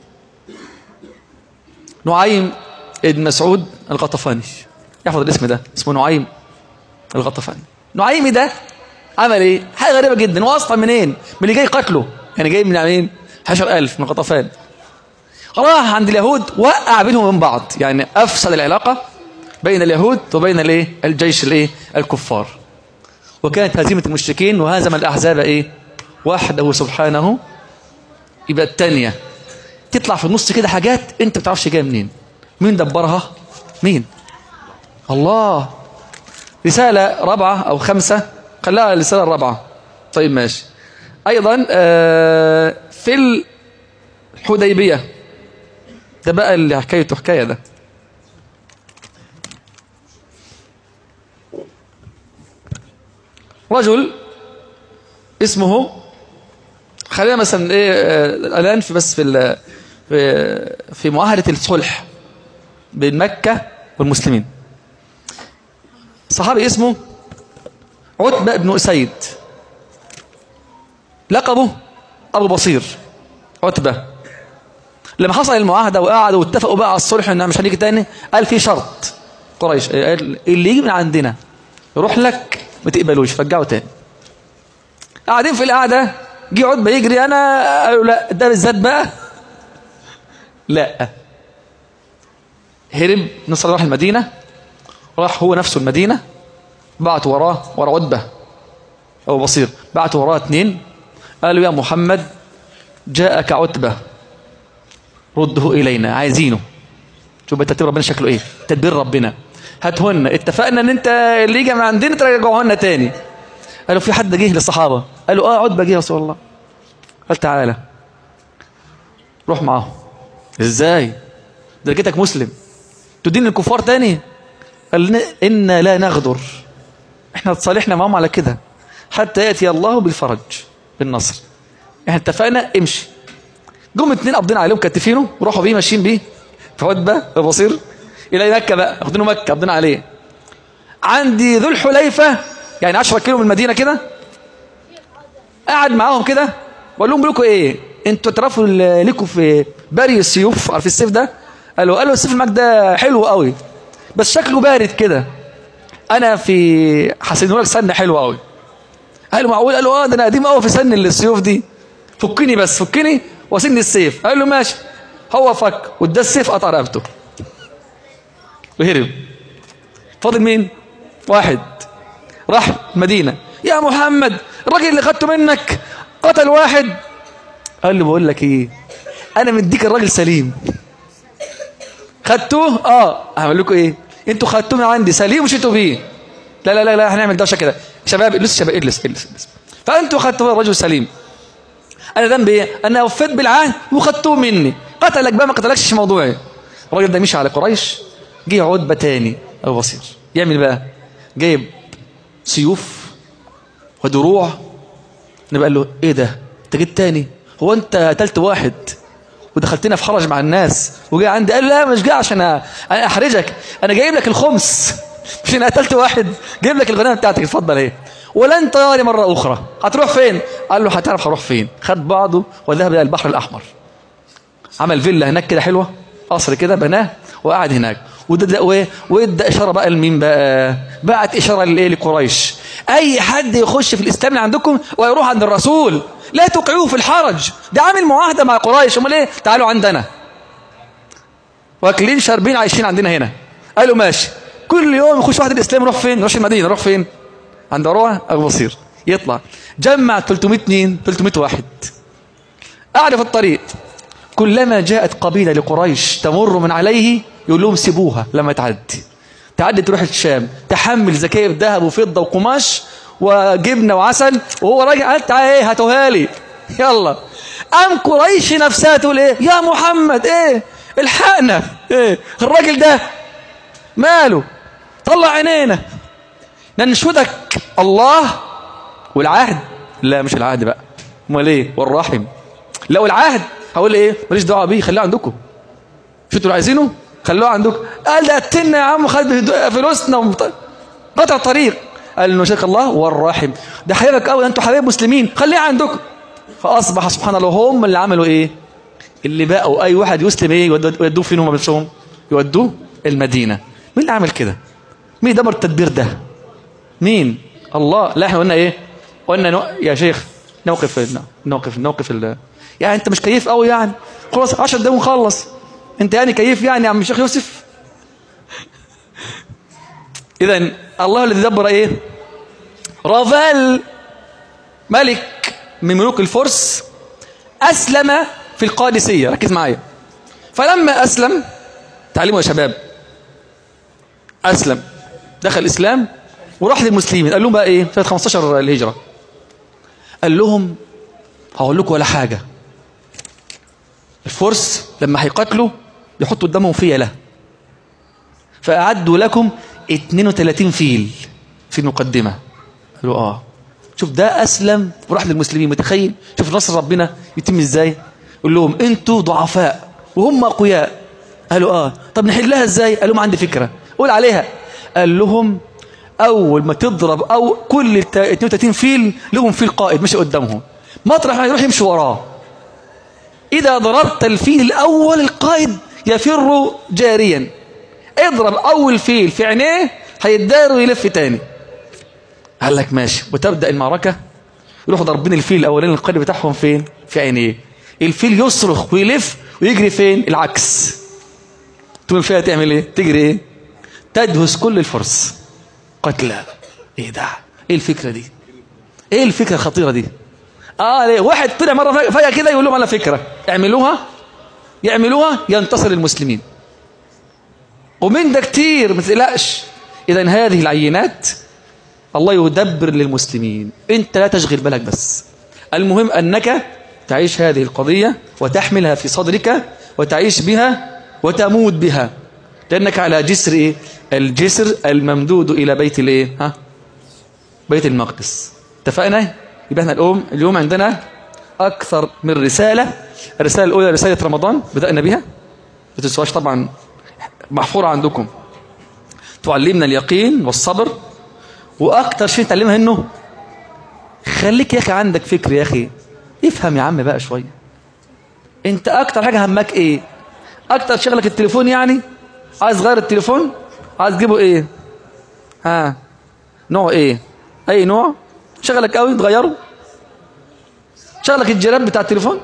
نعيم ابن مسعود الغطفاني يحفظ الاسم ده اسمه نعيم الغطفاني نعيم ده عمل ايه حاجه غريبه جدا هو اصلا منين من اللي جاي قتله يعني جاي من مين 11000 من غطفان راح عند اليهود وقع بينهم من بعض يعني افسد العلاقه بين اليهود وبين الايه الجيش الايه الكفار وكانت هزيمه المشركين وهزم الاحزاب ايه وحده سبحانه يبقى الثانيه تطلع في النص كده حاجات انت ما بتعرفش جايه منين مين دبرها مين الله رساله رابعه او خمسه خلاها الرساله الرابعه طيب ماشي ايضا آه، في الحديبيه ده بقى اللي حكايته حكايه ده رجل اسمه خلينا مثلا ايه آه، الان في بس في ال- في في معاهده الصلح بين مكه والمسلمين صحابي اسمه عتبه بن اسيد لقبه ابو بصير عتبه لما حصل المعاهده وقعدوا واتفقوا بقى على الصلح ان مش هنيجي تاني قال في شرط قريش قال اللي يجي من عندنا يروح لك ما تقبلوش رجعه تاني قاعدين في القعده جه عتبه يجري انا قالوا لا ده بالذات بقى لا هرب نصر راح المدينه راح هو نفسه المدينه بعت وراه ورا عتبه ابو بصير بعت وراه اتنين قالوا يا محمد جاءك عتبه رده الينا عايزينه شوف بقى ترتيب ربنا شكله ايه تدبير ربنا هاتهن اتفقنا ان انت اللي يجي من عندنا ترجعوه لنا تاني قالوا في حد جه للصحابه قالوا اه عتبه جه يا رسول الله قال تعالى روح معاهم ازاي ده لقيتك مسلم تدين الكفار تاني قال لنا إنا لا نغدر احنا تصالحنا معاهم على كده حتى يأتي الله بالفرج بالنصر احنا اتفقنا امشي جم اتنين قابضين عليهم كتفينه وراحوا بيه ماشيين بيه في عتبة بصير إلى مكة بقى واخدينه مكة قابضين عليه عندي ذو الحليفة يعني 10 كيلو من المدينة كده قعد معاهم كده وقال لهم لكم ايه انتوا تعرفوا ال- ليكوا في بري السيوف عارف السيف ده قالوا قالوا السيف المعاك ده حلو قوي بس شكله بارد كده انا في حسينه لك سنه حلوه قوي قالوا معقول قالوا اه ده انا قديم قوي في سن السيوف دي فكني بس فكني وسن السيف قال له ماشي هو فك وده السيف قطع رقبته وهرب فاضل مين واحد راح مدينة يا محمد الراجل اللي خدته منك قتل واحد قال له بقول لك ايه انا مديك الراجل سليم خدتوه اه هعمل لكم ايه انتوا خدتوه من عندي سليم وشيتوا بيه لا لا لا لا هنعمل دوشه كده شباب اجلس شباب اجلس اجلس اجلس فانتوا خدتوه الرجل سليم انا ذنبي ايه انا وفيت بالعهد وخدتوه مني قتلك بقى ما قتلكش موضوعي الراجل ده مشي على قريش جه عتبه تاني ابو بصير يعمل بقى جايب سيوف ودروع النبي قال له ايه ده انت جيت تاني هو انت قتلت واحد ودخلتنا في حرج مع الناس وجاي عندي قال لا مش جاي عشان أ- انا احرجك انا جايب لك الخمس مش انا قتلت واحد جايب لك الغنيمه بتاعتك اتفضل ايه ولن تراني مره اخرى هتروح فين قال له هتعرف هروح فين خد بعضه وذهب الى البحر الاحمر عمل فيلا هناك كده حلوه قصر كده بناه وقعد هناك وده وايه وادى اشاره بقى لمين بقى بعت اشاره لايه لقريش اي حد يخش في الاسلام اللي عندكم ويروح عند الرسول لا توقعوه في الحرج ده عامل معاهده مع قريش امال ايه تعالوا عندنا واكلين شاربين عايشين عندنا هنا قالوا ماشي كل يوم يخش واحد الاسلام يروح فين يروح المدينه يروح فين عند روح ابو بصير يطلع جمع 300 مين 300 واحد قعد في الطريق كلما جاءت قبيلة لقريش تمر من عليه يقول لهم سيبوها لما تعدي تعدي تروح الشام تحمل زكاير ذهب وفضة وقماش وجبنة وعسل وهو راجع قال تعالى ايه هاتوها لي يلا قام قريش نفسها تقول ايه يا محمد ايه الحقنا ايه الراجل ده ماله طلع عينينا ننشدك الله والعهد لا مش العهد بقى امال ايه والرحم لو العهد هقول ايه ماليش دعوه بيه خليه عندكم شو انتوا عايزينه خلوه عندكم قال ده قتلنا يا عم خد فلوسنا ومط- قطع الطريق قال له شيخ الله والرحم ده حبيبك قوي ده انتوا حبايب مسلمين خليه عندكم فاصبح سبحان الله هم اللي عملوا ايه اللي بقوا اي واحد يسلم ايه يودوه يودوه فين هم بنفسهم يودوه المدينه مين اللي عمل كده مين دبر التدبير ده مين الله لا احنا قلنا ايه قلنا نو... يا شيخ نوقف ال- نوقف نوقف ال... يعني انت مش كيف قوي يعني خلاص 10 دقايق ونخلص انت يعني كيف يعني يا عم الشيخ يوسف اذا الله الذي دبر ايه رافال ملك من ملوك الفرس اسلم في القادسيه ركز معايا فلما اسلم تعلموا يا شباب اسلم دخل الاسلام وراح للمسلمين قال لهم بقى ايه سنه 15 الهجره قال لهم هقول لكم ولا حاجه الفرس لما هيقاتلوا يحطوا قدامهم فيله فاعدوا لكم 32 فيل في المقدمه قالوا اه شوف ده اسلم وراح للمسلمين متخيل شوف نصر ربنا يتم ازاي يقول لهم انتوا ضعفاء وهم اقوياء قالوا اه طب نحلها ازاي قال لهم عندي فكره قول عليها قال لهم اول ما تضرب او كل الت- 32 فيل لهم فيل قائد ماشي قدامهم مطرح ما يروح يمشي وراه اذا ضربت الفيل الاول القائد يفر جاريا اضرب اول فيل في عينيه هيتدار ويلف تاني قال لك ماشي وتبدا المعركه يروحوا ضاربين الفيل الاولاني القائد بتاعهم فين في عينيه الفيل يصرخ ويلف ويجري فين العكس تقوم الفيل تعمل ايه تجري ايه تدهس كل الفرس قتلى ايه ده ايه الفكره دي ايه الفكره الخطيره دي اه ليه واحد طلع مره فجاه فجأة كده يقول لهم على فكره اعملوها يعملوها ينتصر المسلمين ومن ده كتير ما تقلقش اذا هذه العينات الله يدبر للمسلمين انت لا تشغل بالك بس المهم انك تعيش هذه القضيه وتحملها في صدرك وتعيش بها وتموت بها لانك على جسر ايه الجسر الممدود الى بيت الايه ها بيت المقدس اتفقنا يبقى احنا اليوم اليوم عندنا اكثر من رساله الرساله الاولى رساله رمضان بدانا بها ما تنسوهاش طبعا محفوره عندكم تعلمنا اليقين والصبر واكتر شيء نتعلمها انه خليك يا اخي عندك فكر يا اخي افهم يا عم بقى شويه انت اكتر حاجه همك ايه اكتر شغلك التليفون يعني عايز تغير التليفون عايز تجيبه ايه ها نوع ايه اي نوع شغلك قوي تغيره شغلك الجراب بتاع التليفون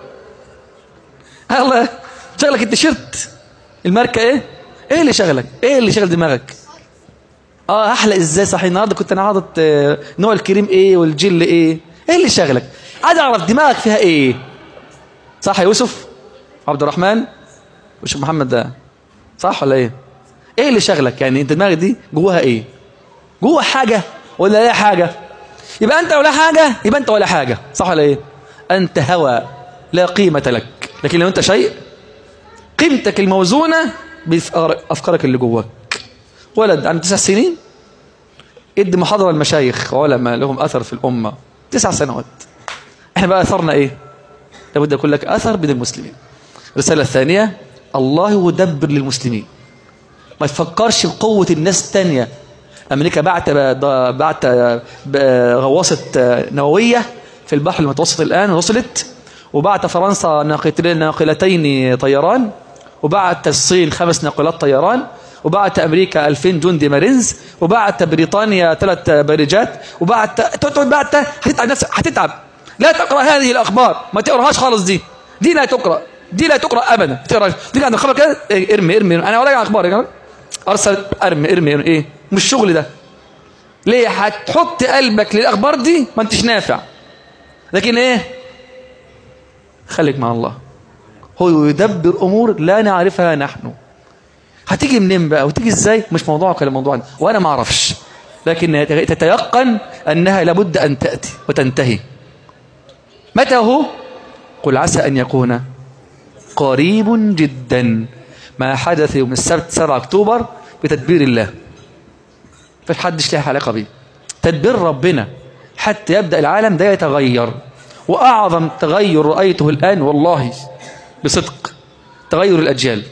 الله شغلك التيشيرت الماركه ايه ايه اللي شغلك ايه اللي شغل دماغك اه احلى ازاي صحيح النهارده كنت انا حاطط آه، نوع الكريم ايه والجل ايه ايه اللي شغلك عايز اعرف دماغك فيها ايه صح يا يوسف عبد الرحمن وش محمد ده صح ولا ايه ايه اللي شغلك يعني انت دماغك دي جواها ايه جوا حاجه ولا لا حاجه يبقى انت ولا حاجه يبقى انت ولا حاجه صح ولا ايه انت هوى لا قيمه لك لكن لو انت شيء قيمتك الموزونه بافكارك اللي جواك ولد عنده تسع سنين ادي محاضره للمشايخ علماء لهم اثر في الامه تسع سنوات احنا بقى اثرنا ايه لابد يكون لك اثر بين المسلمين الرساله الثانيه الله يدبر للمسلمين ما تفكرش بقوه الناس الثانيه امريكا بعت بعت غواصه نوويه في البحر المتوسط الان وصلت وبعت فرنسا ناقلتين ناقلتين طيران وبعت الصين خمس ناقلات طيران وبعت امريكا 2000 جندي مارينز وبعت بريطانيا ثلاث بارجات وبعت تقعد بعت هتتعب نفسك هتتعب لا تقرا هذه الاخبار ما تقراهاش خالص دي دي لا تقرا دي لا تقرا ابدا تقرا دي عند الخبر كده إيه، ارمي ارمي انا ورايا اخبار يا جماعه ارسل ارمي ارمي ارمي ايه مش شغل ده ليه هتحط قلبك للاخبار دي ما انتش نافع لكن ايه خليك مع الله هو يدبر امور لا نعرفها نحن هتيجي منين بقى وتيجي ازاي مش موضوعك ولا موضوعنا وانا ما اعرفش لكن تتيقن انها لابد ان تاتي وتنتهي متى هو قل عسى ان يكون قريب جدا ما حدث يوم السبت 7 اكتوبر بتدبير الله فيش حدش له علاقه بيه تدبير ربنا حتى يبدا العالم ده يتغير وأعظم تغير رأيته الآن والله بصدق تغير الأجيال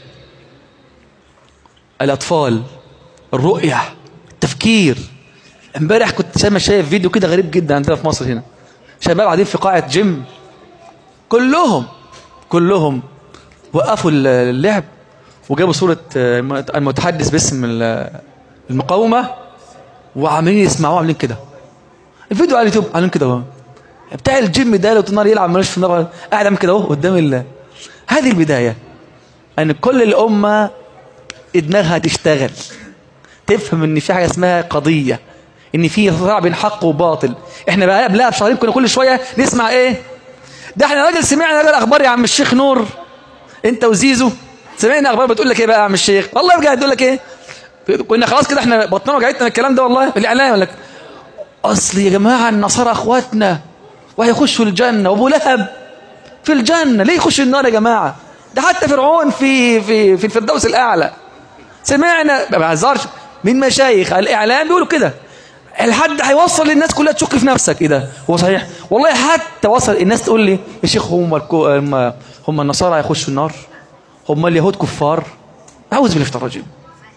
الأطفال الرؤية التفكير امبارح كنت سامع شايف فيديو كده غريب جدا عندنا في مصر هنا شباب قاعدين في قاعة جيم كلهم كلهم وقفوا اللعب وجابوا صورة المتحدث باسم المقاومة وعاملين يسمعوه عاملين كده الفيديو على اليوتيوب عاملين كده اهو بتاع الجيم ده لو النار يلعب مالوش في النار قاعد عامل كده اهو قدام ال هذه البداية ان كل الأمة دماغها تشتغل تفهم ان في حاجة اسمها قضية ان في صراع بين حق وباطل احنا بقى قبلها بشهرين كنا كل شوية نسمع ايه ده احنا راجل سمعنا راجل اخبار يا عم الشيخ نور انت وزيزو سمعنا اخبار بتقول لك ايه بقى يا عم الشيخ والله بجد تقول لك ايه كنا خلاص كده احنا بطننا وجعتنا من الكلام ده والله الاعلام يقول لك اصل يا جماعه النصارى اخواتنا وهيخشوا الجنه وابو لهب في الجنه ليه يخش النار يا جماعه ده حتى فرعون في في في الفردوس الاعلى سمعنا ما بهزرش من مشايخ الاعلام بيقولوا كده الحد هيوصل للناس كلها تشك في نفسك ايه ده هو صحيح والله حتى وصل الناس تقول لي يا شيخ هم الكو... هم, هم النصارى هيخشوا النار هم اليهود كفار اعوذ بالله من الرجيم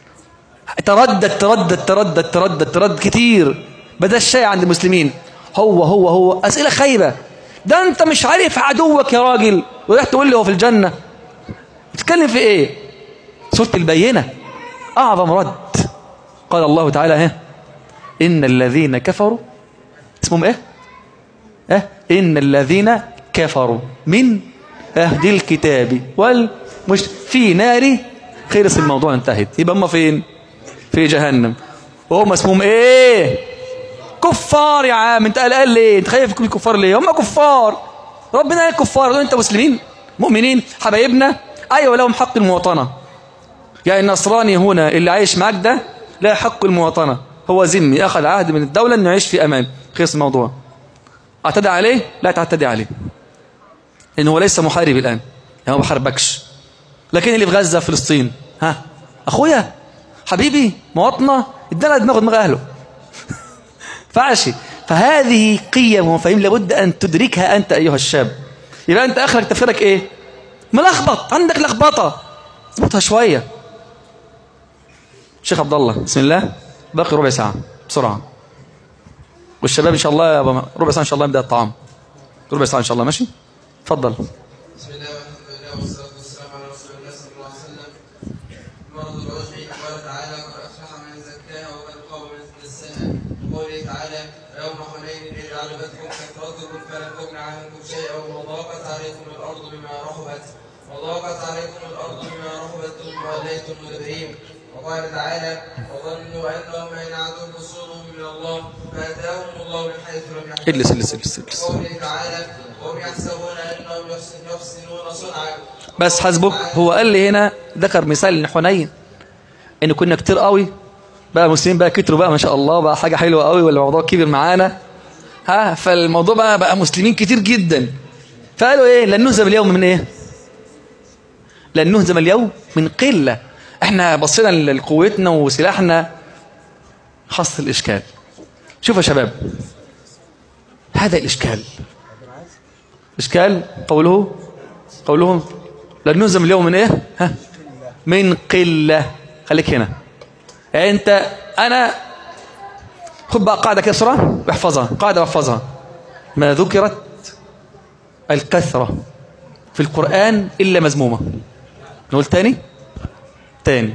تردد تردد تردد تردد تردد كتير بدا الشيء عند المسلمين هو هو هو اسئله خايبه ده انت مش عارف عدوك يا راجل وراح تقول لي هو في الجنه بتتكلم في ايه سوره البينه اعظم رد قال الله تعالى ها ان الذين كفروا اسمهم ايه اه ان الذين كفروا من اهل الكتاب والمش في نار خلص الموضوع انتهت يبقى هم فين في جهنم وهم اسمهم ايه كفار يا عم انت قلقان ليه انت خايف يكون كفار ليه هم كفار ربنا قال كفار دول انت مسلمين مؤمنين حبايبنا ايوه لهم حق المواطنه يعني النصراني هنا اللي عايش معاك ده لا حق المواطنه هو ذمي اخذ عهد من الدوله انه يعيش في امان خلص الموضوع اعتدى عليه لا تعتدي عليه لان هو ليس محارب الان يعني ما بحاربكش لكن اللي في غزه فلسطين ها اخويا حبيبي مواطنه ادانا دماغ دماغ اهله فعشي فهذه قيم ومفاهيم لابد ان تدركها انت ايها الشاب يبقى انت اخرك تفكيرك ايه ملخبط عندك لخبطه اظبطها شويه شيخ عبد الله بسم الله باقي ربع ساعه بسرعه والشباب ان شاء الله ربع ساعه ان شاء الله يبدا الطعام ربع ساعه ان شاء الله ماشي اتفضل بسم الله والحمد لله والصلاة والسلام على رسول الله صلى الله عليه وسلم مرض الرجع قال تعالى قد أفلح من زكاها وقد خاب من دساها وقوله تعالى يوم حنين إذ أعجبتكم كثرتكم فلم تغن عنكم شيئا وضاقت عليكم الأرض بما رحبت وضاقت عليكم الأرض بما رحبت ثم وليتم مدبرين وقال تعالى وظنوا أنهم إن عدوا حصولهم من الله فأتاهم الله من حيث لم يحتسبوا اجلس اجلس اجلس اجلس وقوله تعالى وهم يحسبون أنهم يحسن- يحسنون صنعا بس حسبك هو قال لي هنا ذكر مثال حنين ان كنا كتير قوي بقى مسلمين بقى كتروا بقى ما شاء الله بقى حاجه حلوه قوي والموضوع كبر معانا ها فالموضوع بقى بقى مسلمين كتير جدا فقالوا ايه لن نهزم اليوم من ايه لن نهزم اليوم من قله احنا بصينا لقوتنا وسلاحنا حصل الاشكال شوف يا شباب هذا الاشكال اشكال قوله قولهم لن نهزم اليوم من ايه ها من قله خليك هنا يعني انت انا خد بقى قاعده كده بسرعه واحفظها قاعده واحفظها ما ذكرت الكثره في القران الا مذمومه نقول تاني تاني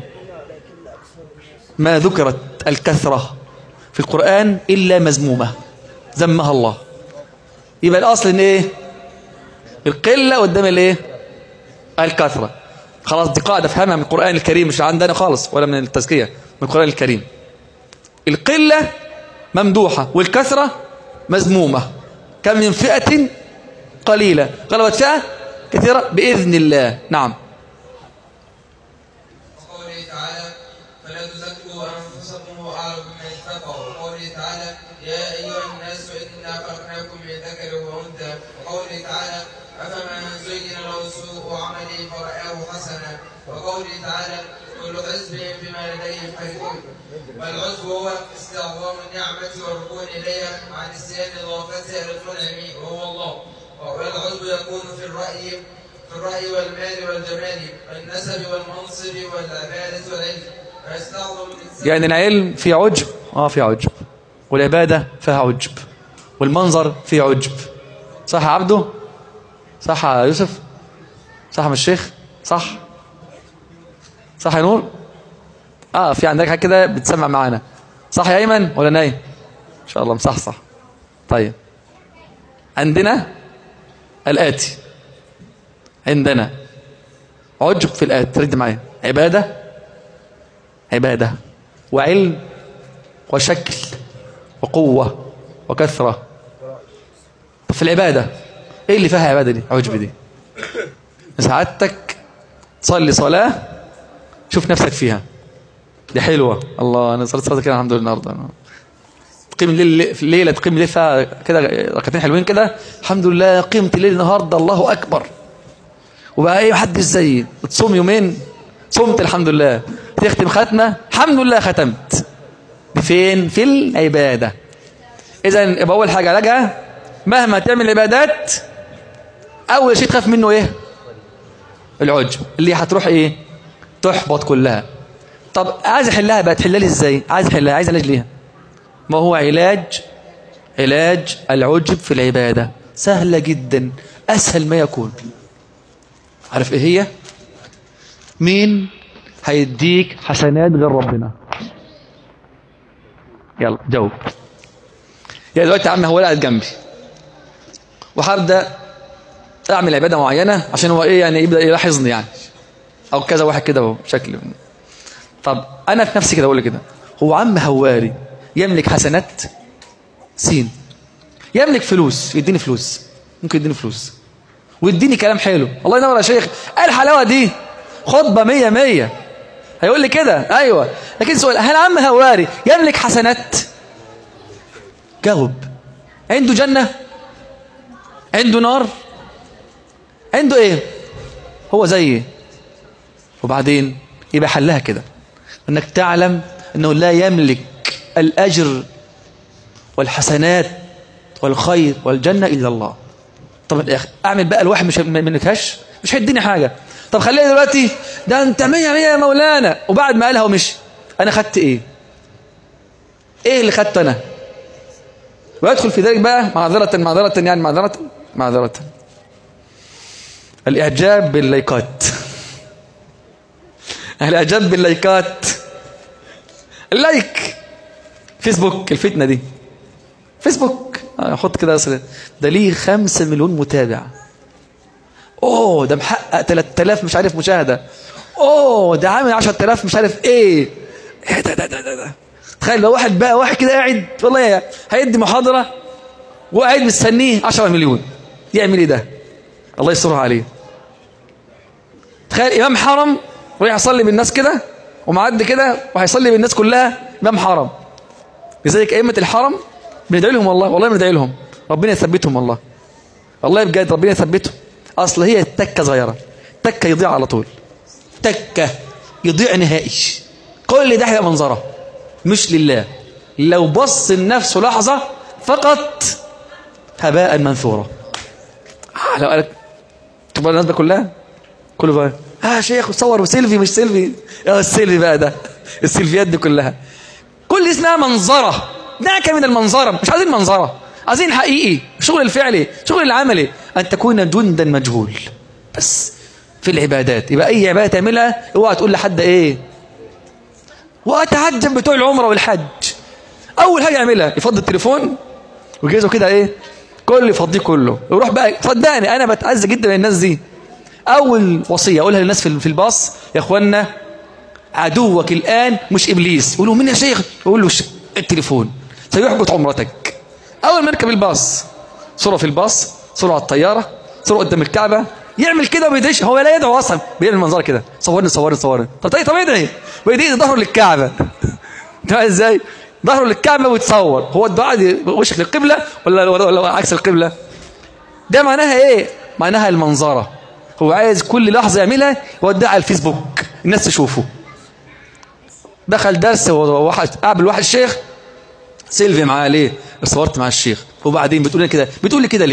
ما ذكرت الكثره في القران الا مذمومه ذمها الله يبقى الاصل ان ايه القله قدام الايه الكثرة خلاص دي قاعدة فهمها من القرآن الكريم مش عندنا خالص ولا من التزكية من القرآن الكريم القلة ممدوحة والكثرة مذمومة كم من فئة قليلة غلبت فئة كثيرة بإذن الله نعم وقوله تعالى فلا تزكوا انفسكم هو اعلم بمن اتقى وقوله تعالى يا ايها الناس انا خلقناكم من ذكر وانثى وقوله تعالى افمن زين له سوء عمله فرآه حسنا وقوله تعالى كل حزب بما لديهم فرحون والعزب هو استعظام النعمة والركون إليها مع نسيان إضافتها للمنعم وهو الله والعجب يكون في الرأي في الرأي والمال والجمال والنسب والمنصب والعبادة والعلم فيستعظم الإنسان يعني العلم فيه عجب اه فيه عجب والعبادة فيها عجب والمنظر فيه عجب صح يا عبده صح يا يوسف صح يا الشيخ صح صح يا نور اه في عندك حاجه كده بتسمع معانا صح يا ايمن ولا نايم ان شاء الله مصح صح طيب عندنا الاتي عندنا عجب في الاتي ترد معايا عباده عباده وعلم وشكل وقوه وكثره طب في العباده ايه اللي فيها عباده دي عجب دي سعادتك تصلي صلاه شوف نفسك فيها دي حلوة الله أنا صليت صلاة كده الحمد لله النهاردة تقيم الليل في الليلة تقيم الليل فيها كده ركعتين حلوين كده الحمد لله قيمة الليل النهاردة الله أكبر وبقى إيه محدش زيي تصوم يومين صمت الحمد لله تختم ختمة الحمد لله ختمت فين في العبادة إذا يبقى أول حاجة علاجها مهما تعمل عبادات أول شيء تخاف منه إيه العجب اللي هتروح إيه تحبط كلها طب عايز احلها بقى تحلها لي ازاي عايز احلها عايز علاج ليها ما هو علاج علاج العجب في العبادة سهلة جدا اسهل ما يكون عارف ايه هي مين هيديك حسنات غير ربنا يلا جاوب يا دلوقتي يا عم هو قاعد جنبي وهبدا اعمل عباده معينه عشان هو ايه يعني يبدا يلاحظني يعني او كذا واحد كده اهو شكل طب انا في نفسي كده اقول كده هو عم هواري يملك حسنات سين يملك فلوس يديني فلوس ممكن يديني فلوس ويديني كلام حلو الله ينور يا شيخ ايه الحلاوه دي خطبه مية مية هيقول لي كده ايوه لكن سؤال هل عم هواري يملك حسنات جاوب عنده جنه عنده نار عنده ايه هو زيي وبعدين يبقى حلها كده انك تعلم انه لا يملك الاجر والحسنات والخير والجنه الا الله طب يا اخي اعمل بقى الواحد مش ما يملكهاش مش هيديني حاجه طب خليني دلوقتي ده انت مية مية يا مولانا وبعد ما قالها ومشي انا خدت ايه ايه اللي خدته انا ويدخل في ذلك بقى معذرة معذرة يعني معذرة معذرة الاعجاب باللايكات الاعجاب باللايكات اللايك فيسبوك الفتنه دي فيسبوك احط كده اصل ده ليه خمسة مليون متابع اوه ده محقق 3000 مش عارف مشاهده اوه ده عامل 10000 مش عارف ايه ايه ده ده ده ده, ده. تخيل لو واحد بقى واحد كده قاعد والله هيدي محاضره وقاعد مستنيه 10 مليون يعمل ايه ده الله يسترها عليه تخيل امام حرم ورايح يصلي بالناس كده ومعدي كده وهيصلي بالناس كلها امام حرم لذلك ائمه الحرم بندعي لهم والله والله بندعي لهم ربنا يثبتهم والله والله بجد ربنا يثبتهم اصل هي تكه صغيره تكه يضيع على طول تكه يضيع نهائي كل ده هيبقى منظره مش لله لو بص لنفسه لحظه فقط هباء منثورا آه لو قالك تبقى الناس كلها كله بقى اه شيخ صور وسيلفي مش سيلفي اه السيلفي بقى ده السيلفيات دي كلها كل دي اسمها منظره دعك من المنظره مش عايزين منظره عايزين حقيقي شغل الفعلي شغل العملي ان تكون جندا مجهول بس في العبادات يبقى اي عباده تعملها اوعى تقول لحد ايه واتعجب بتوع العمره والحج اول حاجه يعملها يفضي التليفون ويجهزه كده ايه كل يفضيه كله يروح بقى صدقني انا بتعز جدا من الناس دي اول وصيه اقولها للناس في الباص يا اخوانا عدوك الان مش ابليس يقولوا مين يا شيخ يقول له التليفون سيحبط عمرتك اول ما يركب الباص صوره في الباص صوره على الطياره صوره قدام الكعبه يعمل كده وبيدعيش هو لا يدعو اصلا بيعمل منظر كده صورني صورني صورني طب طيب طب ادعي ويدعي ظهره للكعبه انت ازاي ظهره للكعبه ويتصور هو الدعاء وشك للقبله ولا ولا عكس القبله ده معناها ايه معناها المنظره هو عايز كل لحظه يعملها يوديها على الفيسبوك الناس تشوفه دخل درس واحد قابل واحد شيخ سيلفي معاه ليه صورت مع الشيخ وبعدين بتقول لي كده بتقول لي كده ليه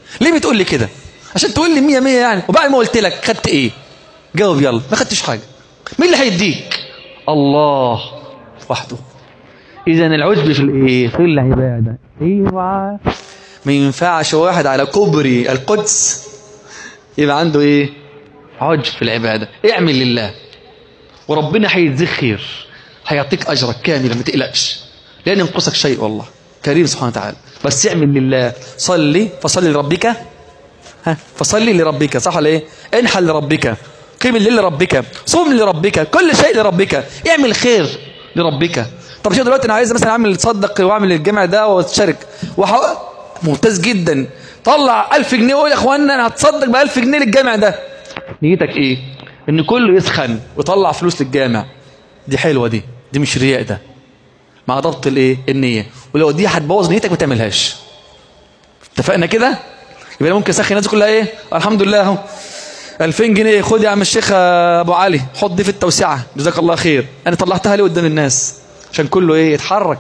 ليه بتقول لي كده عشان تقول لي مية مية يعني وبعد ما قلت لك خدت ايه جاوب يلا ما خدتش حاجة مين اللي هيديك الله وحده اذا العجب في الايه في العبادة ايوه ما ينفعش واحد على كوبري القدس يبقى عنده ايه عجب في العبادة اعمل لله وربنا هيديك خير هيعطيك اجرك كاملا ما تقلقش لن ينقصك شيء والله كريم سبحانه وتعالى بس اعمل لله صلي فصلي لربك ها فصلي لربك صح ولا ايه انحل لربك قيم الليل لربك صوم لربك كل شيء لربك اعمل خير لربك طب شوف دلوقتي انا عايز مثلا اعمل تصدق واعمل الجامع ده واتشارك وح... ممتاز جدا طلع 1000 جنيه وقول يا اخوانا انا هتصدق ب 1000 جنيه للجامع ده نيتك ايه ان كله يسخن ويطلع فلوس للجامع دي حلوه دي دي مش رياء ده مع ضبط الايه النيه ولو دي هتبوظ نيتك ما تعملهاش اتفقنا كده يبقى أنا ممكن اسخن الناس كلها ايه الحمد لله اهو 2000 جنيه خد يا عم الشيخ ابو علي حط دي في التوسعه جزاك الله خير انا طلعتها ليه قدام الناس عشان كله ايه يتحرك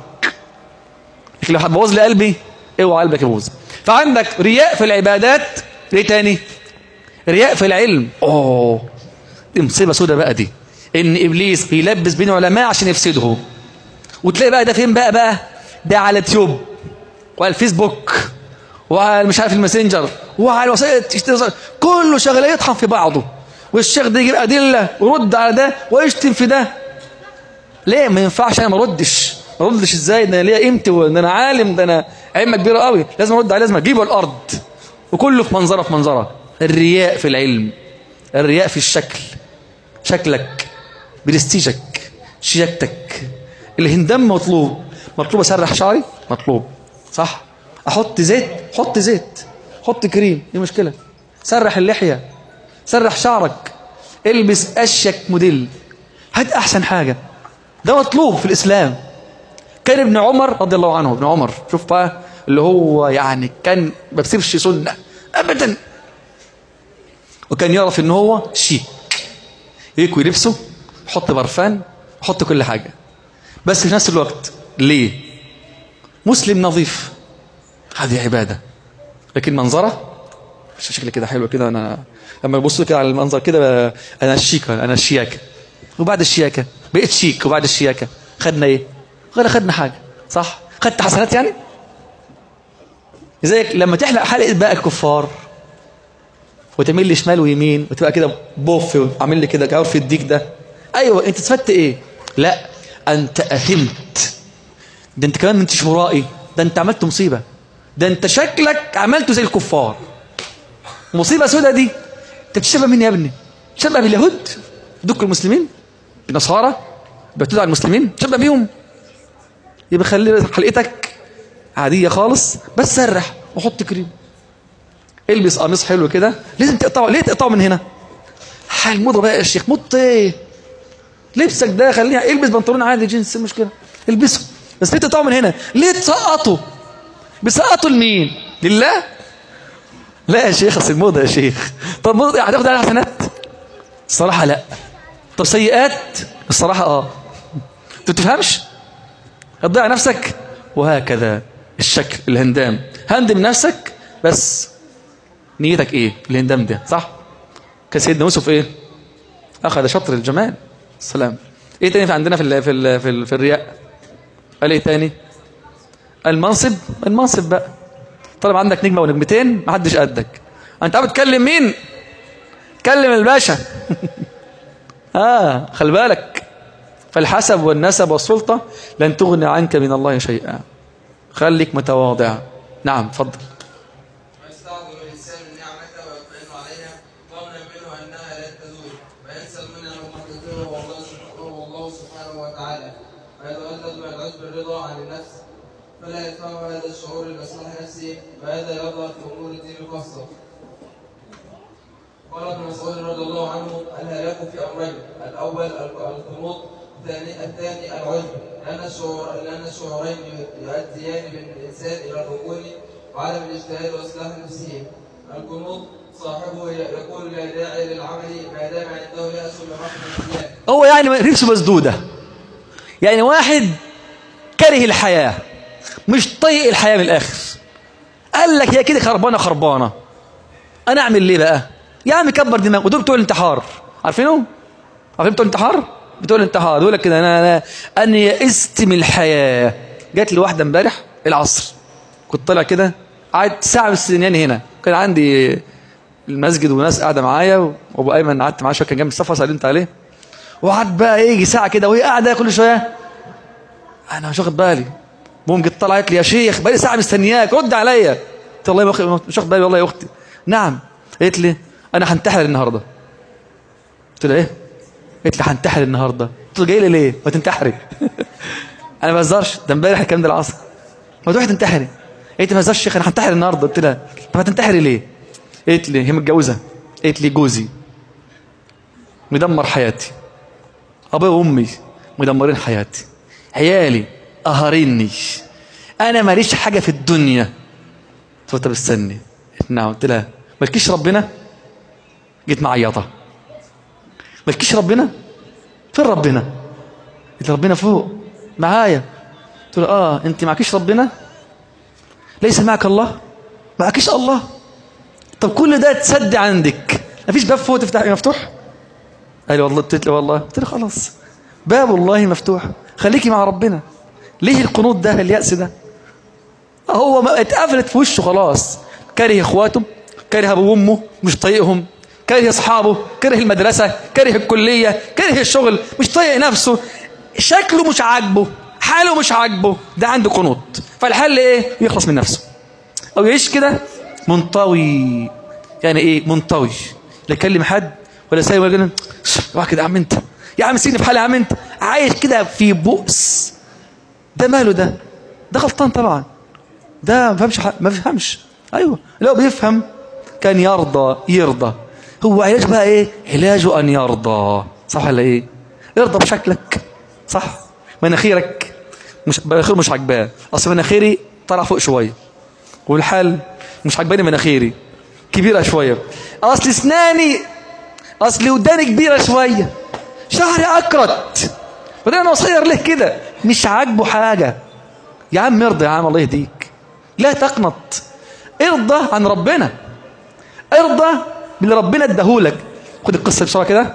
لكن لو هتبوظ لي قلبي اوعى قلبك يبوظ فعندك رياء في العبادات ايه تاني رياء في العلم اوه دي مصيبه سودة بقى دي ان ابليس بيلبس بين علماء عشان يفسده وتلاقي بقى ده فين بقى بقى ده على اليوتيوب وعلى الفيسبوك وعلى مش عارف الماسنجر وعلى وسائل التواصل كله شغال يطحن في بعضه والشيخ ده يجيب ادله ويرد على ده ويشتم في ده ليه ما ينفعش انا ما اردش ما اردش ازاي ده انا ليا قيمتي وده انا عالم ده انا علمه كبيره قوي لازم ارد عليه لازم اجيبه الارض وكله في منظره في منظره الرياء في العلم الرياء في الشكل شكلك برستيجك شياكتك الهندام مطلوب مطلوب اسرح شعري مطلوب صح احط زيت حط زيت حط كريم ايه المشكله سرح اللحيه سرح شعرك البس اشيك موديل هات احسن حاجه ده مطلوب في الاسلام كان ابن عمر رضي الله عنه ابن عمر شوف بقى اللي هو يعني كان ما بيسيبش سنه ابدا وكان يعرف ان هو شيك يكوي لبسه يحط برفان يحط كل حاجه بس في نفس الوقت ليه مسلم نظيف هذه عباده لكن منظره شكل كده حلو كده انا لما ببص كده على المنظر كده انا الشيك انا الشياكه وبعد الشياكه بقيت شيك وبعد الشياكه خدنا ايه ولا خدنا حاجه صح خدت حسنات يعني زيك لما تحلق حلقه بقى الكفار وتميل لي شمال ويمين وتبقى كده بوف وعامل لي كده جور في الديك ده ايوه انت استفدت ايه لا انت اثمت ده انت كمان ما انتش مرائي ده انت عملت مصيبه ده انت شكلك عملته زي الكفار مصيبه سودة دي انت بتشبه مين يا ابني شبه باليهود دك المسلمين النصارى بيعتدوا على المسلمين شبه بيهم يبقى خلي حلقتك عاديه خالص بس سرح وحط كريم البس قميص حلو كده لازم تقطعه ليه تقطعه من هنا الموضه بقى يا شيخ موضه ايه لبسك ده خليها البس بنطلون عادي جينز إيه المشكله البسه بس ليه تقطعه من هنا ليه تسقطه بيسقطوا لمين لله لا يا شيخ اصل الموضه يا شيخ طب موضه هتاخد عليها حسنات الصراحه لا طب سيئات الصراحه اه انت تفهمش هتضيع نفسك وهكذا الشكل الهندام هندم نفسك بس نيتك ايه الهندام ده صح كان سيدنا يوسف ايه اخذ شطر الجمال السلام ايه تاني في عندنا في ال في ال في, ال في الرياء قال ايه تاني المنصب المنصب بقى طالب عندك نجمه ونجمتين ما حدش قدك انت عم بتكلم مين كلم الباشا اه خلي بالك فالحسب والنسب والسلطه لن تغني عنك من الله شيئا خليك متواضع نعم اتفضل ويستعظم الإنسان نعمته ويطمئن عليها ظنا منه أنها لن تزول وينسى منها محدثه والله سبحانه والله سبحانه وتعالى ويتولد من العجب الرضا عن النفس فلا يدفع هذا الشعور لمصلحة نفسه وهذا يظهر في أمور الدين الخاصة قال ابن مسعود رضي الله عنه الهلاك في أمرين الأول القنوط الثاني الثاني العجب لأن الشعور لأن الشعورين يؤديان بالإنسان إلى الركون وعدم الاجتهاد وإصلاح نفسه القنوط صاحبه يقول لا داعي للعمل ما دام عنده يأس برحمة الله هو يعني نفسه مسدودة يعني واحد كره الحياة مش طيق الحياة من الآخر قال لك هي كده خربانة خربانة انا اعمل ليه بقى يا عم كبر دماغك ودول بتوع الانتحار عارفينهم عارفين بتوع الانتحار بتوع الانتحار يقول لك كده انا انا انا يئست من الحياه جات لي واحده امبارح العصر كنت طالع كده قعدت ساعه مستنياني هنا كان عندي المسجد وناس قاعده معايا وابو ايمن قعدت معاه شويه كان جنب الصفا سلمت عليه وقعد بقى يجي ساعه كده وهي قاعده كل شويه انا مش واخد بالي المهم جت طلعت لي يا شيخ بقالي ساعه مستنياك رد عليا قلت والله ما واخد- مش واخد بالي والله يا اختي نعم قالت لي انا هنتحر النهارده قلت لها ايه قالت لي هنتحر النهارده قلت له جاي لي ليه ما تنتحري انا ما بهزرش ده امبارح الكلام ده العصر ما تروحي تنتحري قالت لي ما بهزرش يا شيخ انا هنتحر النهارده قلت لها طب هتنتحري ليه قالت لي هي متجوزه قالت لي جوزي مدمر حياتي ابويا وامي مدمرين حياتي عيالي قهريني انا ماليش حاجه في الدنيا قلت لها طب استني نعم قلت لها مالكيش ربنا جيت معيطه مالكيش ربنا فين ربنا قلت لها ربنا فوق معايا قلت له اه انت معكيش ربنا ليس معك الله معكيش الله طب كل ده تسد عندك مفيش باب فوق تفتح مفتوح قال لي والله قلت له والله قلت له خلاص باب الله مفتوح خليكي مع ربنا ليه القنوط ده اليأس ده هو ما اتقفلت في وشه خلاص كاره اخواته كاره ابوه وامه مش طايقهم كاره اصحابه كاره المدرسه كاره الكليه كاره الشغل مش طايق نفسه شكله مش عاجبه حاله مش عاجبه ده عنده قنوط فالحل ايه يخلص من نفسه او يعيش كده منطوي يعني ايه منطوي لا يكلم حد ولا سايب ولا يقول اوعى كده يا عم انت يا عم سيبني في حالي يا عم انت عايش كده في بؤس ده ماله ده ده غلطان طبعا ده ما فهمش حق. ما فهمش ايوه لو بيفهم كان يرضى يرضى هو علاج بقى ايه علاجه ان يرضى صح ولا ايه ارضى بشكلك صح مناخيرك مش مناخير مش عاجباه اصل مناخيري طلع فوق شويه والحال مش عاجباني مناخيري كبيره شويه اصل اسناني اصل وداني كبيره شويه شعري اكرت وده انا قصير ليه كده مش عاجبه حاجه يا عم ارضى يا عم الله يهديك لا تقنط ارضى عن ربنا ارضى باللي ربنا اداهولك خد القصه بسرعه كده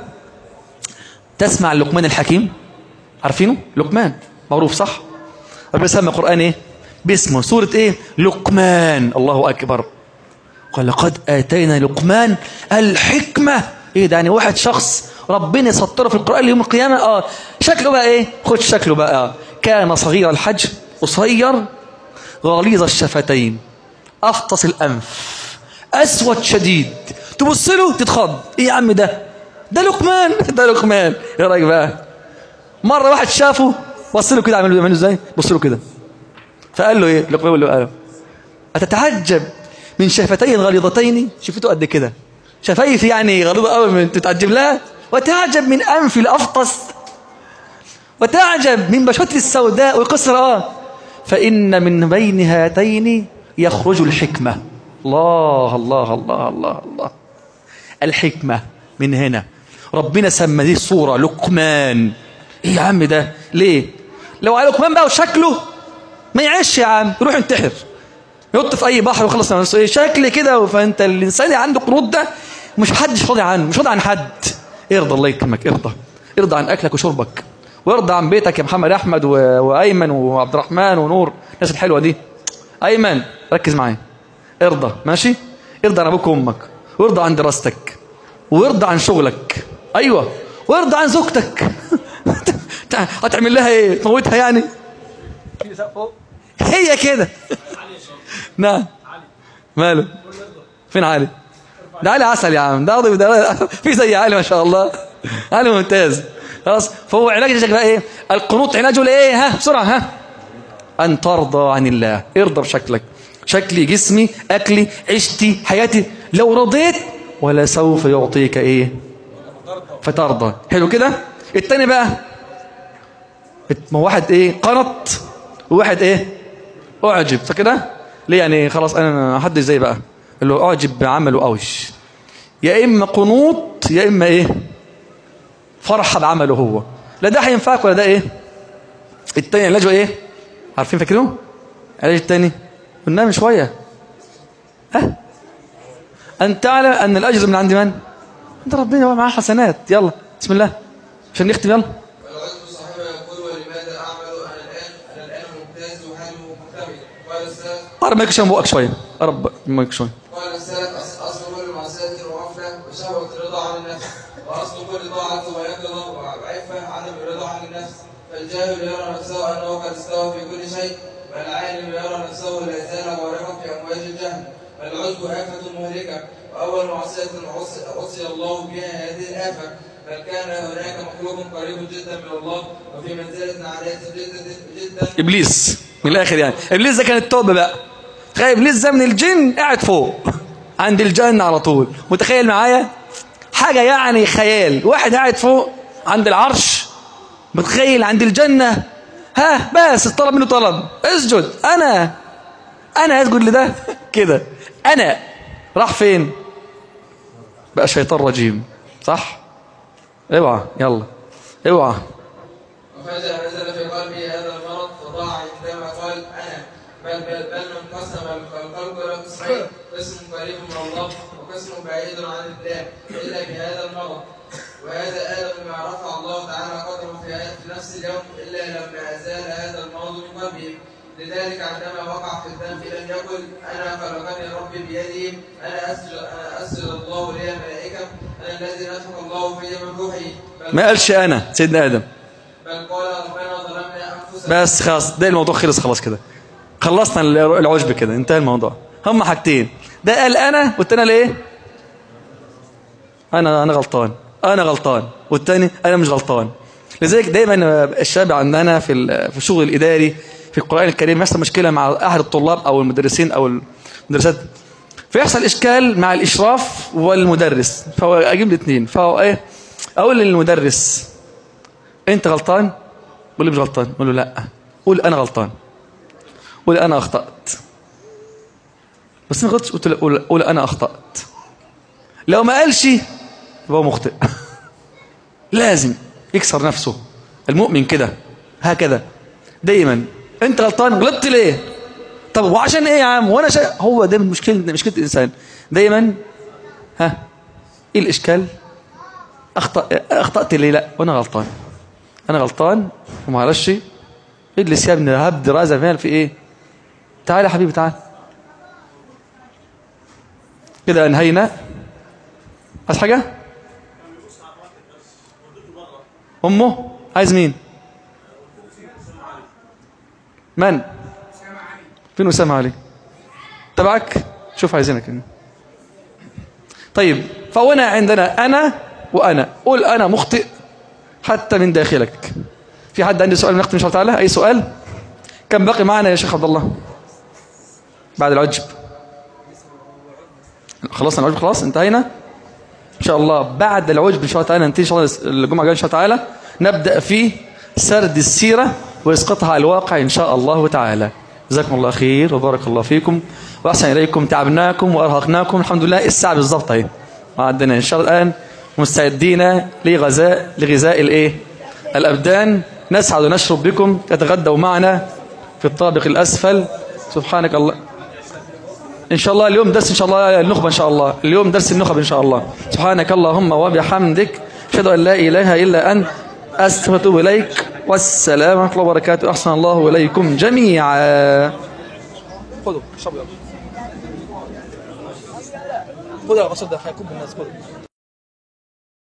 تسمع لقمان الحكيم عارفينه لقمان معروف صح ربنا سمى القران ايه باسمه سوره ايه لقمان الله اكبر قال لقد اتينا لقمان الحكمه ايه ده يعني واحد شخص ربنا يسطره في القران يوم القيامه اه شكله بقى ايه خد شكله بقى آه. كان صغير الحجم قصير غليظ الشفتين افطس الانف اسود شديد تبص له تتخض ايه يا عم ده ده لقمان ده لقمان ايه رايك بقى مره واحد شافه بص له كده عمل له ازاي بص له كده فقال له ايه لقمان يقول له قال اتتعجب من شفتين غليظتين شفته قد كده شفايف يعني غليظه قوي من تتعجب لها وتعجب من انفي الافطس وتعجب من بشرتي السوداء وقصر اه فإن من بين هاتين يخرج الحكمة الله الله الله الله الله الحكمة من هنا ربنا سمى دي صورة لقمان ايه يا عم ده ليه لو على لقمان بقى وشكله ما يعيش يا عم يروح ينتحر ينط في اي بحر وخلص من نفسه ايه شكل كده فانت الانسان اللي عنده قنوط ده مش حدش راضي عنه مش راضي عن حد ارضى الله يكرمك ارضى ارضى عن اكلك وشربك وارضى عن بيتك يا محمد احمد و... وايمن وعبد الرحمن ونور الناس الحلوه دي ايمن ركز معايا ارضى ماشي ارضى عن ابوك وامك وارضى عن دراستك وارضى عن شغلك ايوه وارضى عن زوجتك هتعمل لها ايه تموتها يعني هي كده نعم ماله فين علي ده علي عسل يا عم ده قاضي ده في زي علي ما شاء الله علي ممتاز خلاص فهو علاج بقى ايه القنوط علاجه لايه ها بسرعه ها ان ترضى عن الله ارضى بشكلك شكلي جسمي اكلي عيشتي حياتي لو رضيت ولا سوف يعطيك ايه فترضى حلو كده التاني بقى ما واحد ايه قنط وواحد ايه اعجب فكده ليه يعني خلاص انا حد زي بقى اللي هو اعجب بعمله اوش يا اما قنوط يا اما ايه فرحه بعمله هو لا ده هينفعك ولا ده ايه التاني علاجه ايه عارفين فاكرينه علاج التاني قلنا من شويه ها أن تعلم أن الأجر من عند من؟ عند ربنا ومعاه حسنات يلا بسم الله عشان نختم يلا والعجب صاحبه يقول ولماذا أعمل أنا الآن أنا الآن ممتاز وحاله مكتمل قال السلف قرب مايك عشان بقك شوية قرب مايك شوية قال السلف أص- أصل كل معصية وغفلة وشهوة الرضا عن النفس وأصل كل طاعة ويقظة وعفة عدم الرضا عن النفس فالجاهل يرى نفسه أنه قد استوى في كل شيء والعالم يرى نفسه لا زال غارقا في أمواج الجهل والعجب آفة مهلكة وأول معصية عصي- عصي الله بها هذه الآفة بل كان هناك مخلوق قريب جدا من الله وفي منزلة عالية جدا جدا إبليس من الآخر يعني إبليس ده كان التوبة بقى تخيل إبليس ده من الجن قاعد فوق عند الجنة على طول متخيل معايا حاجة يعني خيال واحد قاعد فوق عند العرش متخيل عند الجنة ها بس طلب منه طلب اسجد أنا أنا أسجد لده كده أنا راح فين بقى شيطان رجيم صح اوعى يلا اوعى وفجأة نزل في قلبي هذا المرض فضاع عندما قال أنا بل بل بل انقسم القلب إلى قسمين قسم قريب من الله وقسم بعيد عن الله إلا بهذا المرض وهذا آدم بما رفع الله تعالى قدره في في نفس اليوم إلا لما أزال هذا المرض من قلبه لذلك عندما وقع في الذنب لم يقل أنا خلقني ربي بيده أنا أسجد أنا أسجد الله لي الملائكة أنا الذي نفخ الله في من روحي بل ما قالش أنا سيدنا آدم بل قال ربنا ظلمنا انفسنا بس خلاص ده الموضوع خلص خلاص كده خلصنا العجب كده انتهى الموضوع هم حاجتين ده قال انا والتاني قال ايه انا انا غلطان انا غلطان والتاني انا مش غلطان لذلك دايما الشاب عندنا في ال- في الشغل الاداري في القران الكريم يحصل مشكله مع احد الطلاب او المدرسين او المدرسات فيحصل اشكال مع الاشراف والمدرس فهو اجيب الاثنين فهو ايه اقول للمدرس انت غلطان يقول لي مش غلطان اقول له لا قول انا غلطان قول انا اخطات بس ما غلطتش قلت له قول, قول انا اخطات لو ما قالش يبقى هو مخطئ لازم يكسر نفسه المؤمن كده هكذا دايما انت غلطان غلطت ليه طب وعشان ايه يا عم وانا شا... هو ده مشكله مشكله الانسان دايما ها ايه الاشكال اخطا اخطات ليه لا وانا غلطان انا غلطان ومعلش اجلس يا ابني هبد رازة مال في ايه تعال يا حبيبي تعال كده انهينا عايز حاجة امه عايز مين من فين أسامة علي تبعك شوف عايزينك هنا. طيب فهنا عندنا أنا وأنا قول أنا مخطئ حتى من داخلك في حد عنده سؤال نختم إن شاء الله تعالى أي سؤال كم باقي معنا يا شيخ عبد الله بعد العجب خلصنا العجب خلاص انتهينا إن شاء الله بعد العجب إن شاء الله تعالى ننتهي إن شاء الله الجمعة الجاية إن شاء الله تعالى نبدأ في سرد السيرة وإسقاطها على الواقع إن شاء الله تعالى جزاكم الله خير وبارك الله فيكم وأحسن إليكم تعبناكم وأرهقناكم الحمد لله الساعة بالضبط أهي وعندنا إن شاء الله الآن مستعدين لغذاء لغذاء الإيه الأبدان نسعد ونشرب بكم تتغدوا معنا في الطابق الأسفل سبحانك الله إن شاء الله اليوم درس إن شاء الله النخبة إن شاء الله اليوم درس النخبة إن شاء الله سبحانك اللهم وبحمدك أشهد أن لا إله إلا أنت أستغفرك إليك والسلام ورحمة الله وبركاته أحسن الله إليكم جميعا خذوا اشربوا خذوا يا رسول ده هيكون الناس خذوا